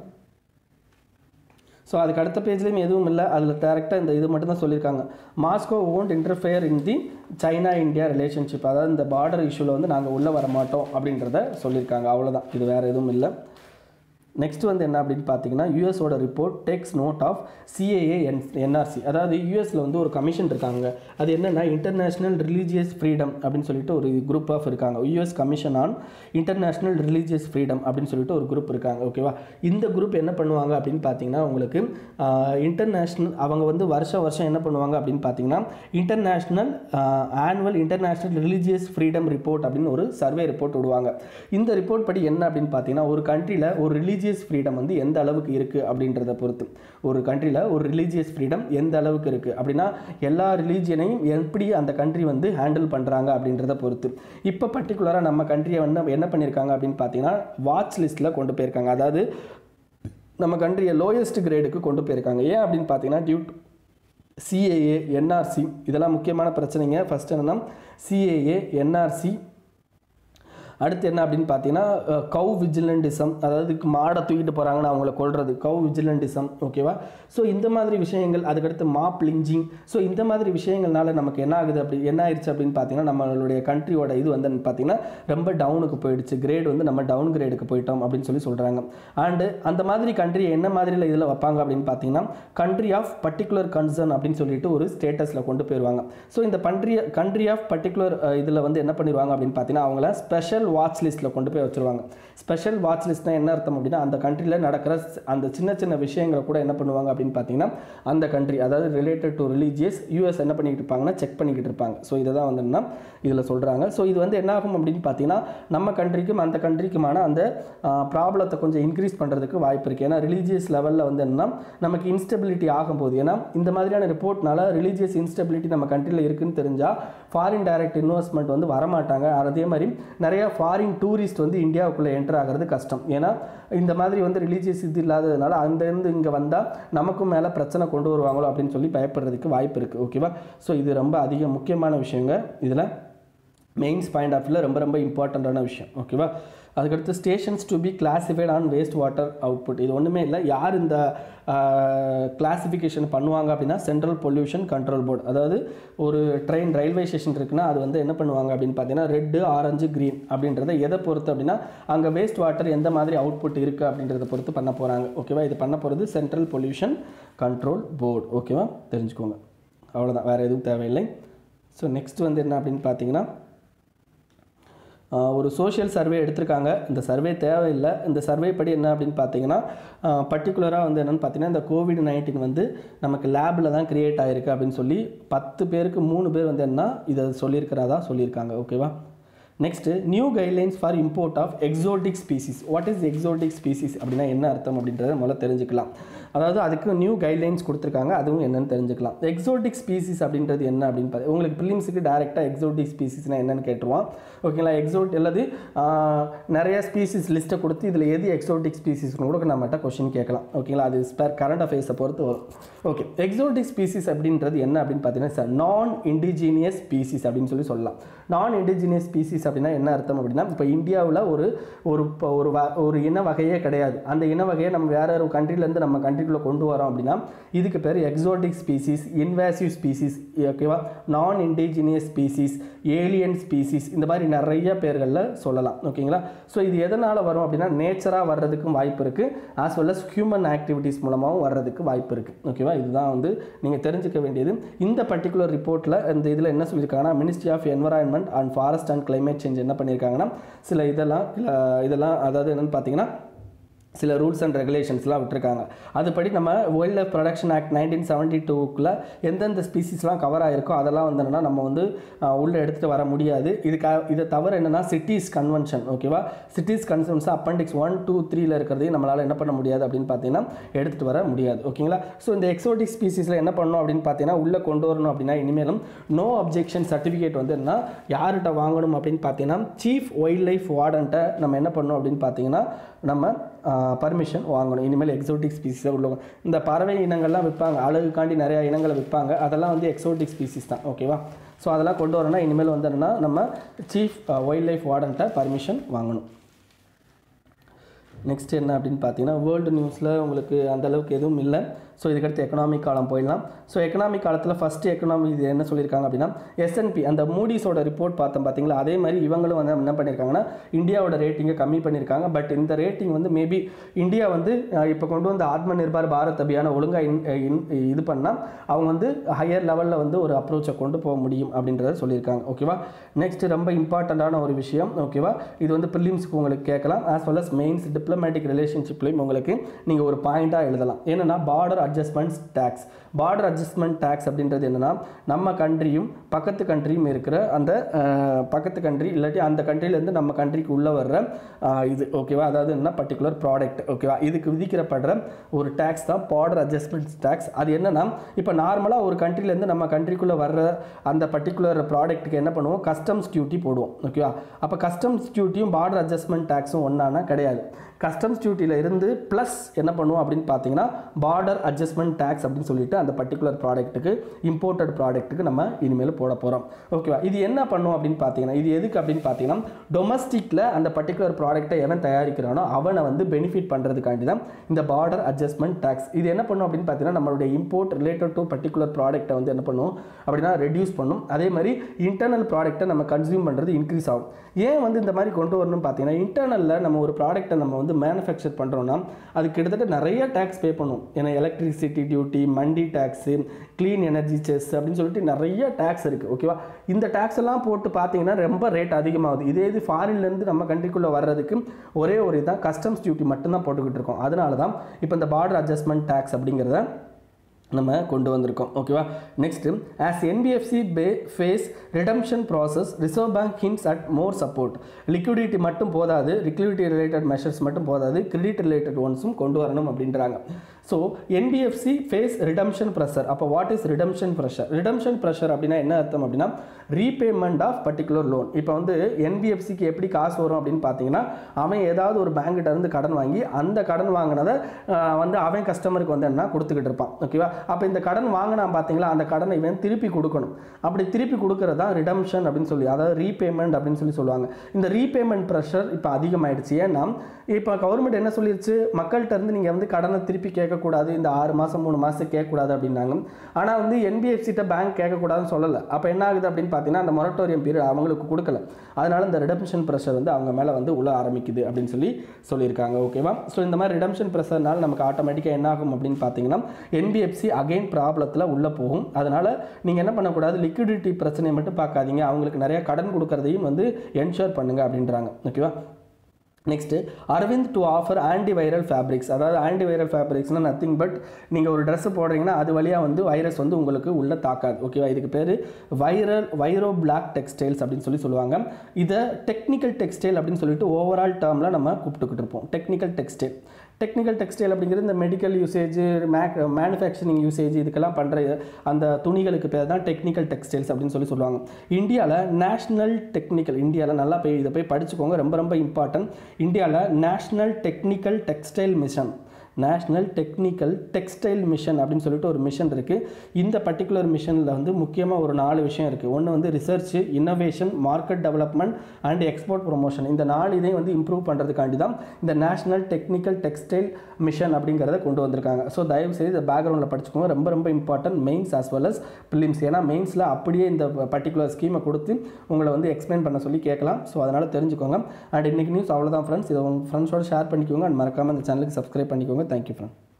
ஸோ அதுக்கு அடுத்த பேஜ்லேயும் எதுவும் இல்லை அதில் டேரெக்டாக இந்த இது மட்டும் தான் சொல்லியிருக்காங்க Moscow won't interfere in the China India relationship அதாவது இந்த பார்டர் இஷ்யூவில் வந்து நாங்கள் உள்ளே வர மாட்டோம் அப்படின்றத சொல்லியிருக்காங்க அவ்வளோதான் இது வேறு எதுவும் இல்லை நெக்ஸ்ட் வந்து என்ன அப்படின்னு பார்த்தீங்கன்னா யூஎஸோட report takes note of CAA and NRC அதாவது யூஎஸில் வந்து ஒரு கமிஷன் இருக்காங்க அது என்னென்னா இன்டர்நேஷ்னல் ரிலீஜியஸ் ஃப்ரீடம் அப்படின்னு சொல்லிட்டு ஒரு குரூப் ஆஃப் இருக்காங்க US commission on international religious freedom அப்படின்னு சொல்லிட்டு ஒரு குரூப் இருக்காங்க ஓகேவா இந்த குரூப் என்ன பண்ணுவாங்க அப்படின்னு பார்த்தீங்கன்னா உங்களுக்கு இன்டர்நேஷ்னல் அவங்க வந்து வருஷம் வருஷம் என்ன பண்ணுவாங்க அப்படின்னு பார்த்தீங்கன்னா international annual international religious freedom report அப்படின்னு ஒரு சர்வே ரிப்போர்ட் விடுவாங்க இந்த ரிப்போர்ட் படி என்ன அப்படின்னு பார்த்தீங்கன்னா ஒரு கண்ட்ரியில் ஒரு ரிலீஜியஸ் ரிலீஜியஸ் ஃப்ரீடம் வந்து எந்த அளவுக்கு இருக்குது அப்படின்றத பொறுத்து ஒரு கண்ட்ரியில் ஒரு ரிலீஜியஸ் ஃப்ரீடம் எந்த அளவுக்கு இருக்குது அப்படின்னா எல்லா ரிலீஜியனையும் எப்படி அந்த கண்ட்ரி வந்து ஹேண்டில் பண்ணுறாங்க அப்படின்றத பொறுத்து இப்போ பர்டிகுலராக நம்ம கண்ட்ரியை வந்து என்ன பண்ணியிருக்காங்க அப்படின்னு பார்த்தீங்கன்னா வாட்ச் லிஸ்ட்டில் கொண்டு போயிருக்காங்க அதாவது நம்ம கண்ட்ரியை லோயஸ்ட் கிரேடுக்கு கொண்டு போயிருக்காங்க ஏன் அப்படின்னு பார்த்தீங்கன்னா டியூ சிஏஏ என்ஆர்சி இதெல்லாம் முக்கியமான பிரச்சனைங்க ஃபஸ்ட் என்னென்னா சிஏஏ என்ஆர்சி அடுத்து என்ன அப்படின்னு பார்த்தீங்கன்னா கவு விஜிலண்டிசம் அதாவது மாடை தூக்கிட்டு போகிறாங்கன்னு அவங்கள கொள்வது கவு விஜிலண்டிசம் ஓகேவா ஸோ இந்த மாதிரி விஷயங்கள் அதுக்கடுத்து மாப் லிஞ்சிங் ஸோ இந்த மாதிரி விஷயங்கள்னால நமக்கு என்ன ஆகுது அப்படி என்ன ஆயிடுச்சு அப்படின்னு பார்த்தீங்கன்னா நம்மளுடைய கண்ட்ரியோட இது வந்து பார்த்தீங்கன்னா ரொம்ப டவுனுக்கு போயிடுச்சு கிரேட் வந்து நம்ம டவுன் கிரேடுக்கு போயிட்டோம் அப்படின்னு சொல்லி சொல்கிறாங்க அண்டு அந்த மாதிரி கண்ட்ரியை என்ன மாதிரியில் இதில் வைப்பாங்க அப்படின்னு பார்த்தீங்கன்னா கண்ட்ரி ஆஃப் பர்டிகுலர் கன்சர்ன் அப்படின்னு சொல்லிட்டு ஒரு ஸ்டேட்டஸில் கொண்டு போயிடுவாங்க ஸோ இந்த கண்ட்ரி கண்ட்ரி ஆஃப் பர்டிகுலர் இதில் வந்து என்ன பண்ணிடுவாங்க அப்படின்னு பார்த்தீங்கன்னா அவங்கள ஸ்பெஷல் வாட்ச் லிஸ்ட்டில் கொண்டு போய் வச்சுருவாங்க ஸ்பெஷல் வாட்ச் லிஸ்ட்னா என்ன அர்த்தம் அப்படின்னா அந்த கண்ட்ரியில் நடக்கிற ஸ்- அந்த சின்ன சின்ன விஷயங்களை கூட என்ன பண்ணுவாங்க அப்படின்னு பார்த்தீங்கன்னா அந்த கண்ட்ரி அதாவது ரிலேட்டட் டு ரிலீஜியஸ் யூஎஸ் என்ன பண்ணிக்கிட்டு இருப்பாங்கன்னா செக் பண்ணிக்கிட்டு இருப்பாங்க ஸோ இதை தான் வந்து என்ன இதில் சொல்கிறாங்க ஸோ இது வந்து என்ன ஆகும் அப்படின்னு பார்த்தீங்கன்னா நம்ம கண்ட்ரிக்கும் அந்த கண்ட்ரிக்குமான அந்த ப்ராப்ளத்தை கொஞ்சம் இன்க்ரீஸ் பண்ணுறதுக்கு வாய்ப்பு இருக்குது ஏன்னா ரிலீஜியஸ் லெவலில் வந்து என்னன்னா நமக்கு இன்ஸ்டபிலிட்டி ஆகும்போது ஏன்னா இந்த மாதிரியான ரிப்போர்ட்னால ரிலீஜியஸ் இன்ஸ்டபிலிட்டி நம்ம கண்ட்ரியில் இருக்குன்னு தெரிஞ்சால் ஃபாரின் டைரக்ட் இன்வெஸ்ட்மெண்ட் வந்து வரமாட்டாங்க அதே மாதிரி நிறைய ஃபாரின் டூரிஸ்ட் வந்து இந்தியாவுக்குள்ளே என்டர் ஆகிறது கஷ்டம் ஏன்னா இந்த மாதிரி வந்து ரிலீஜியஸ் இது இல்லாததுனால அங்கேருந்து இங்கே வந்தால் நமக்கும் மேலே பிரச்சனை கொண்டு வருவாங்களோ அப்படின்னு சொல்லி பயப்படுறதுக்கு வாய்ப்பு இருக்குது ஓகேவா ஸோ இது ரொம்ப அதிக முக்கியமான விஷயங்க இதில் மெயின்ஸ் பாயிண்ட் ஆஃப் வியூவில் ரொம்ப ரொம்ப இம்பார்ட்டண்ட்டான விஷயம் ஓகேவா அதுக்கடுத்து stations to be classified on waste water output இது ஒன்றுமே இல்லை யார் இந்த கிளாசிஃபிகேஷன் பண்ணுவாங்க அப்படின்னா சென்ட்ரல் பொல்யூஷன் கண்ட்ரோல் போர்டு அதாவது ஒரு ட்ரெயின் ரயில்வே ஸ்டேஷன் இருக்குன்னா அது வந்து என்ன பண்ணுவாங்க அப்படின்னு பார்த்தீங்கன்னா ரெட்டு ஆரஞ்சு க்ரீன் அப்படின்றத எதை பொறுத்து அப்படின்னா அங்கே வேஸ்ட் வாட்டர் எந்த மாதிரி அவுட்புட் இருக்குது அப்படின்றத பொறுத்து பண்ண போகிறாங்க ஓகேவா இது பண்ண போகிறது சென்ட்ரல் பொல்யூஷன் கண்ட்ரோல் போர்டு ஓகேவா தெரிஞ்சுக்கோங்க அவ்வளோதான் வேறு எதுவும் தேவையில்லை ஸோ நெக்ஸ்ட் வந்து என்ன அப்படின்னு பார்த்தீங்கன்னா ஆஹ் ஒரு சோஷியல் சர்வே எடுத்திருக்காங்க இந்த சர்வே தேவையில்லை இந்த சர்வே படி என்ன அப்படின்னு பார்த்தீங்கன்னா பர்டிகுலராக வந்து என்னென்னு பார்த்தீங்கன்னா இந்த கோவிட் நைன்டீன் வந்து நமக்கு லேபில் தான் கிரியேட் ஆகிருக்கு அப்படின்னு சொல்லி பத்து பேருக்கு மூணு பேர் வந்து என்ன இதை சொல்லியிருக்கிறதா சொல்லியிருக்காங்க ஓகேவா next new guidelines for import of exotic species what is exotic species அப்படின்னா என்ன அர்த்தம் அப்படின்றத முதல்ல தெரிஞ்சுக்கலாம் அதாவது அதுக்கு நியூ கைட்லைன்ஸ் கொடுத்துருக்காங்க அதுவும் என்னன்னு தெரிஞ்சுக்கலாம் எக்ஸோட்டிக் ஸ்பீசிஸ் அப்படின்றது என்ன அப்படின்னு பார்த்து உங்களுக்கு பிலிம்ஸுக்கு டேரெக்டாக எக்ஸோட்டிக் ஸ்பீசிஸ்னால் என்னன்னு கேட்டுருவான் ஓகேங்களா எக்ஸோட் அல்லது ஆஹ், நிறைய ஸ்பீசிஸ் லிஸ்ட்டை கொடுத்து இதில் எது எக்ஸோட்டிக் ஸ்பீசிஸ்னு கூட நம்மகிட்ட கொஷின் கேட்கலாம் ஓகேங்களா அது ஸ்பேர் கரண்ட் அஃபேர்ஸை பொறுத்து வரும் ஓகே எக்ஸோட்டிக் ஸ்பீசிஸ் அப்படின்றது என்ன அப்படின்னு பார்த்தீங்கன்னா நான் இண்டிஜீனியஸ் ஸ்பீசிஸ் அப்படின்னு சொல்லி சொல்லலாம் நான் இண்டிஜினியஸ் ஸ்பீசிஸ் அப்படின்னா என்ன அர்த்தம் அப்படின்னா இப்போ இந்தியாவில் ஒரு ஒரு இப்போ ஒரு வ ஒரு இன வகையே கிடையாது அந்த இன வகையை நம்ம வேற ஒரு கண்ட்ரிலேருந்து நம்ம கண்ட்ரிக்குள்ளே கொண்டு வரோம் அப்படின்னா இதுக்கு பேர் எக்ஸோட்டிக் ஸ்பீசிஸ் இன்வேசிவ் ஸ்பீசிஸ் ஓகேவா நான் இண்டிஜினியஸ் ஸ்பீசிஸ் ஏலியன் ஸ்பீசிஸ் இந்த மாதிரி நிறைய பேர்களில் சொல்லலாம் ஓகேங்களா ஸோ இது எதனால் வரும் அப்படின்னா நேச்சராக வர்றதுக்கும் வாய்ப்பு இருக்குது as well as human activities மூலமாகவும் வர்றதுக்கு வாய்ப்பு இருக்குது ஓகேவா இதுதான் வந்து நீங்கள் தெரிஞ்சுக்க வேண்டியது இந்த பர்டிகுலர் ரிப்போர்ட்டில் இந்த இதில் என்ன சொல்லியிருக்காங்கன்னா ministry of environment and forest and climate change என்ன பண்ணியிருக்காங்கன்னா சில இதெல்லாம் இல்ல இதெல்லாம் அதாவது என்னென்னு பார்த்தீங்கன்னா சில ரூல்ஸ் அண்ட் ரெகுலேஷன்ஸ்லாம் விட்டுருக்காங்க அதுபடி நம்ம wild life protection act nineteen seventy டூக்குள்ளே எந்தெந்த ஸ்பீசிஸ்லாம் கவர் ஆகிருக்கோ அதெல்லாம் வந்து என்னன்னா நம்ம வந்து ஆஹ், உள்ளே எடுத்துகிட்டு வர முடியாது இதுக்கு இதை தவிர என்னென்னா சிட்டிஸ் கன்வென்ஷன் ஓகேவா CITES convention appendix one two த்ரீல இருக்கிறதையும் நம்மளால் என்ன பண்ண முடியாது அப்படின்னு பார்த்தீங்கன்னா எடுத்துகிட்டு வர முடியாது ஓகேங்களா ஸோ இந்த எக்ஸோட்டிக் ஸ்பீசிஸில் என்ன பண்ணணும் அப்படின்னு பார்த்தீங்கன்னா உள்ளே கொண்டு வரணும் அப்படின்னா இனிமேலும் நோ அப்ஜெக்ஷன் சர்டிஃபிகேட் வந்து என்ன யார்கிட்ட வாங்கணும் அப்படின்னு பார்த்தீங்கன்னா சீஃப் வைல்ட் லைஃப் வார்டன்ட்ட நம்ம என்ன பண்ணணும் அப்படின்னு பார்த்தீங்கன்னா நம்ம பர்மிஷன் வாங்கணும் இனிமேல் எக்ஸோட்டிக் ஸ்பீசிஸாக உள்ள இந்த பறவை இனங்கள்லாம் விற்பாங்க அழகுக்காண்டி நிறையா இனங்களை விற்பாங்க அதெல்லாம் வந்து எக்ஸோட்டிக் ஸ்பீசிஸ் தான் ஓகேவா ஸோ அதெல்லாம் கொண்டு வரணும்னா இனிமேல் வந்து என்னன்னா நம்ம சீஃப் வைல்ட் லைஃப் வார்டன்ட்ட பர்மிஷன் வாங்கணும் நெக்ஸ்ட் என்ன அப்படின்னு பார்த்தீங்கன்னா வேர்ல்டு நியூஸில் உங்களுக்கு அந்த அளவுக்கு எதுவும் இல்லை ஸோ இதுக்கடுத்து எக்கனாமிக் காலம் போயிடலாம் ஸோ எக்கனாமிக் காலத்தில் ஃபஸ்ட்டு எக்கனாமி இது என்ன சொல்லியிருக்காங்க அப்படின்னா எஸ்என்பி அந்த மூடிஸோட ரிப்போர்ட் பார்த்தோம் பார்த்தீங்களா அதே மாதிரி இவங்களும் வந்து என்ன பண்ணியிருக்காங்கன்னா இந்தியாவோட ரேட்டிங்கை கம்மி பண்ணியிருக்காங்க பட் இந்த ரேட்டிங் வந்து மேபி இந்தியா வந்து அஹ், இப்போ கொண்டு வந்த ஆத்ம நிர்பார் பாரத் அபியான ஒழுங்காக இது பண்ணால் அவங்க வந்து ஹையர் லெவலில் வந்து ஒரு அப்ரோச்சை கொண்டு போக முடியும் அப்படின்றத சொல்லியிருக்காங்க ஓகேவா நெக்ஸ்ட் ரொம்ப இம்பார்ட்டண்ட்டான ஒரு விஷயம் ஓகேவா இது வந்து ப்ரிலிம்ஸ்க்கு உங்களுக்கு கேட்கலாம் as well as mains diplomatic ரிலேஷன்ஷிப்லையும் உங்களுக்கு நீங்கள் ஒரு பாயிண்ட்டாக எழுதலாம் என்னென்னா border adjustments tax border adjustment tax அப்படின்றது என்னன்னா நம்ம கண்ட்ரியும் பக்கத்து கண்ட்ரியும் இருக்கிற அந்த அஹ், பக்கத்து கண்ட்ரி இல்லாட்டி அந்த கண்ட்ரிலேருந்து நம்ம கண்ட்ரிக்கு உள்ளே வர்ற அஹ், இது ஓகேவா அதாவது என்ன பர்டிகுலர் ப்ராடக்ட் ஓகேவா இதுக்கு விதிக்கிறப்படுற ஒரு டேக்ஸ் தான் பார்டர் அட்ஜஸ்ட்மெண்ட் டேக்ஸ் அது என்னன்னா இப்போ நார்மலாக ஒரு கண்ட்ரிலேருந்து நம்ம கண்ட்ரிக்குள்ளே வர்ற அந்த பர்டிகுலர் ப்ராடக்ட்டுக்கு என்ன பண்ணுவோம் கஸ்டம்ஸ் டியூட்டி போடுவோம் ஓகேவா அப்போ கஸ்டம்ஸ் டியூட்டியும் பார்டர் அட்ஜஸ்ட்மெண்ட் டேக்ஸும் ஒன்றானா கிடையாது கஸ்டம்ஸ் டியூட்டியில் இருந்து ப்ளஸ் என்ன பண்ணுவோம் அப்படின்னு பார்த்தீங்கன்னா பார்டர் அட்ஜஸ்ட்மெண்ட் டேக்ஸ் அப்படின்னு சொல்லிட்டு அந்த பர்டிகுலர் ப்ராடக்ட்டுக்கு இம்போர்ட்டட் ப்ராடக்ட்டுக்கு நம்ம இனிமேல் போட போகிறோம் ஓகேவா இது என்ன பண்ணும் அப்படின்னு பார்த்தீங்கன்னா இது எதுக்கு அப்படின்னு பார்த்தீங்கன்னா டொமஸ்டிக்கில் அந்த பர்டிகுலர் ப்ராடக்ட்டை எவன் தயாரிக்கிறானோ அவனை வந்து பெனிஃபிட் பண்ணுறதுக்காண்டி தான் இந்த பார்டர் அட்ஜஸ்ட்மெண்ட் டேக்ஸ் இது என்ன பண்ணும் அப்படின்னு பார்த்தீங்கன்னா நம்மளுடைய இம்போர்ட் ரிலேட்டட் டு பர்டிகுலர் ப்ராடக்ட்டை வந்து என்ன பண்ணும் அப்படின்னா ரெடியூஸ் பண்ணும் அதே மாதிரி இன்டர்னல் ப்ராடக்ட்டை நம்ம கன்சியூம் பண்ணுறது இன்க்ரீஸ் ஆகும் ஏன் வந்து இந்த மாதிரி கொண்டு வரணும்னு பார்த்தீங்கன்னா இன்டர்னலில் நம்ம ஒரு ப்ராடக்ட்டை நம்ம வந்து மேனுஃபேக்சர் பண்ணுறோம்னா அது கிட்டத்தட்ட நிறைய டேக்ஸ் பே பண்ணும் ஏன்னா electricity duty mandi tax clean energy cess அப்படின்னு சொல்லிட்டு நிறைய டேக்ஸ் இருக்குது ஓகேவா இந்த டேக்ஸ் எல்லாம் போட்டு பார்த்தீங்கன்னா ரொம்ப ரேட் அதிகமாகுது இதே இது ஃபாரின்லேருந்து நம்ம கண்ட்ரிக்குள்ளே வர்றதுக்கு ஒரே ஒரு இதுதான் கஸ்டம்ஸ் டியூட்டி மட்டும்தான் போட்டுக்கிட்டு இருக்கோம் அதனால தான் இப்போ இந்த பார்டர் அட்ஜஸ்ட்மெண்ட் டேக்ஸ் அப்படிங்கிறத நம்ம கொண்டு வந்திருக்கோம் ஓகேவா next as NBFC pay face redemption process Reserve Bank hints at more support liquidity மட்டும் போதாது லிக்விடிட்டி ரிலேட்டட் மெஷர்ஸ் மட்டும் போதாது கிரெடிட் ரிலேட்டட் ஒன்ஸும் கொண்டு வரணும் அப்படின்றாங்க so NBFC face redemption pressure அப்போ what is redemption pressure redemption pressure அப்படின்னா என்ன அர்த்தம் அப்படின்னா ரீபேமெண்ட் ஆஃப் பர்டிகுலர் லோன் இப்போ வந்து என்பிஎஃப்சிக்கு எப்படி காசு வரும் அப்படின்னு பார்த்தீங்கன்னா அவன் ஏதாவது ஒரு பேங்க்கிட்ட இருந்து கடன் வாங்கி அந்த கடன் வாங்கினதை ஆஹ், வந்து அவன் கஸ்டமருக்கு வந்து என்ன கொடுத்துக்கிட்டு இருப்பான் ஓகேவா அப்போ இந்த கடன் வாங்கினா பார்த்தீங்களா அந்த கடனை இவன் திருப்பி கொடுக்கணும் அப்படி திருப்பி கொடுக்கறது தான் ரிடம்ஷன் அப்படின்னு சொல்லி அதாவது ரீபேமெண்ட் அப்படின்னு சொல்லி சொல்லுவாங்க இந்த ரீபேமெண்ட் ப்ரெஷர் இப்போ அதிகமாயிடுச்சு ஏன்னா இப்போ கவர்மெண்ட் என்ன சொல்லிருச்சு மக்கள்கிட்ட இருந்து நீங்கள் வந்து கடனை திருப்பி கேட்கக்கூடாது இந்த ஆறு மாதம் மூணு மாதம் கேட்கக்கூடாது அப்படின்னாங்க ஆனால் வந்து என்பிஎஃப்சிட்ட பேங்க் கேட்கக்கூடாதுன்னு சொல்லலை அப்போ என்ன ஆகுது அப்படின்னு பார்த்தீங்கன்னா அந்த மொரட்டோரியம் பீரியட் அவங்களுக்கு கொடுக்கல அதனால இந்த ரிடம்ஷன் ப்ரெஷர் வந்து அவங்க மேலே வந்து உள்ள ஆரம்பிக்குது அப்படின்னு சொல்லி சொல்லியிருக்காங்க ஓகேவா ஸோ இந்த மாதிரி ரிடம்ஷன் ப்ரெஷர்னால நமக்கு ஆட்டோமேட்டிக்காக என்ன ஆகும் அப்படின்னு பார்த்தீங்கன்னா என்பிஎஃப்சி அகைன் ப்ராப்ளத்தில் உள்ளே போகும் அதனால் நீங்கள் என்ன பண்ணக்கூடாது லிக்விடிட்டி பிரச்சனையை மட்டும் பார்க்காதீங்க அவங்களுக்கு நிறைய கடன் கொடுக்கறதையும் வந்து என்ஷூர் பண்ணுங்க அப்படின்றாங்க ஓகேவா next Arvind to offer antiviral fabrics அதாவது ஆன்டிவைரல் ஃபேப்ரிக்ஸ்னால் நத்திங் பட் நீங்கள் ஒரு ட்ரெஸ் போடுறீங்கன்னா அது வழியாக வந்து வைரஸ் வந்து உங்களுக்கு உள்ளே தாக்காது ஓகேவா இதுக்கு பேர் வைரல் வைரோ பிளாக் டெக்ஸ்டைல்ஸ் அப்படின்னு சொல்லி சொல்லுவாங்க இதை டெக்னிக்கல் டெக்ஸ்டைல் அப்படின்னு சொல்லிட்டு ஓவரால் டேர்மில் நம்ம கூப்பிட்டுக்கிட்டு இருப்போம் டெக்னிக்கல் டெக்ஸ்டைல் டெக்னிக்கல் டெக்ஸ்டைல் அப்படிங்கிறது இந்த medical usage make manufacturing usage இதுக்கெல்லாம் பண்ணுற அந்த துணிகளுக்கு பேர் தான் டெக்னிக்கல் டெக்ஸ்டைல்ஸ் அப்படின்னு சொல்லி சொல்லுவாங்க இந்தியாவில் நேஷ்னல் டெக்னிக்கல் இந்தியாவில் நல்லா போய் இதை போய் படிச்சுக்கோங்க ரொம்ப ரொம்ப இம்பார்ட்டன்ட் இந்தியாவில் national technical textile mission national technical textile mission அப்படின்னு சொல்லிட்டு ஒரு மிஷன் இருக்குது இந்த பர்டிகுலர் மிஷனில் வந்து முக்கியமாக ஒரு நாலு விஷயம் இருக்குது ஒன்று வந்து research innovation market development and export promotion இந்த நாலு இதையும் வந்து இம்ப்ரூவ் பண்ணுறதுக்காண்டி தான் இந்த நேஷ்னல் டெக்னிக்கல் டெக்ஸ்டைல் மிஷன் அப்படிங்கிறத கொண்டு வந்திருக்காங்க ஸோ தயவு செய்து இந்த பேக்ரவுண்டில் படிச்சுக்கோங்க ரொம்ப ரொம்ப important mains as well as prelims ஏன்னா மெயின்ஸில் அப்படியே இந்த பர்டிகுலர் ஸ்கீமை கொடுத்து உங்களை வந்து எக்ஸ்பிளைன் பண்ண சொல்லி கேட்கலாம் ஸோ அதனால் தெரிஞ்சுக்கோங்க அண்ட் இன்னைக்கு நியூஸ் அவ்வளோதான் ஃப்ரெண்ட்ஸ் இதை உங்கள் ஃப்ரெண்ட்ஸோட ஷேர் பண்ணிக்கோங்க அண்ட் மறக்காமல் இந்த சேனலுக்கு சப்ஸ்கிரைப் பண்ணிக்கோங்க தேங்க்யூ ஃப்ரெண்ட்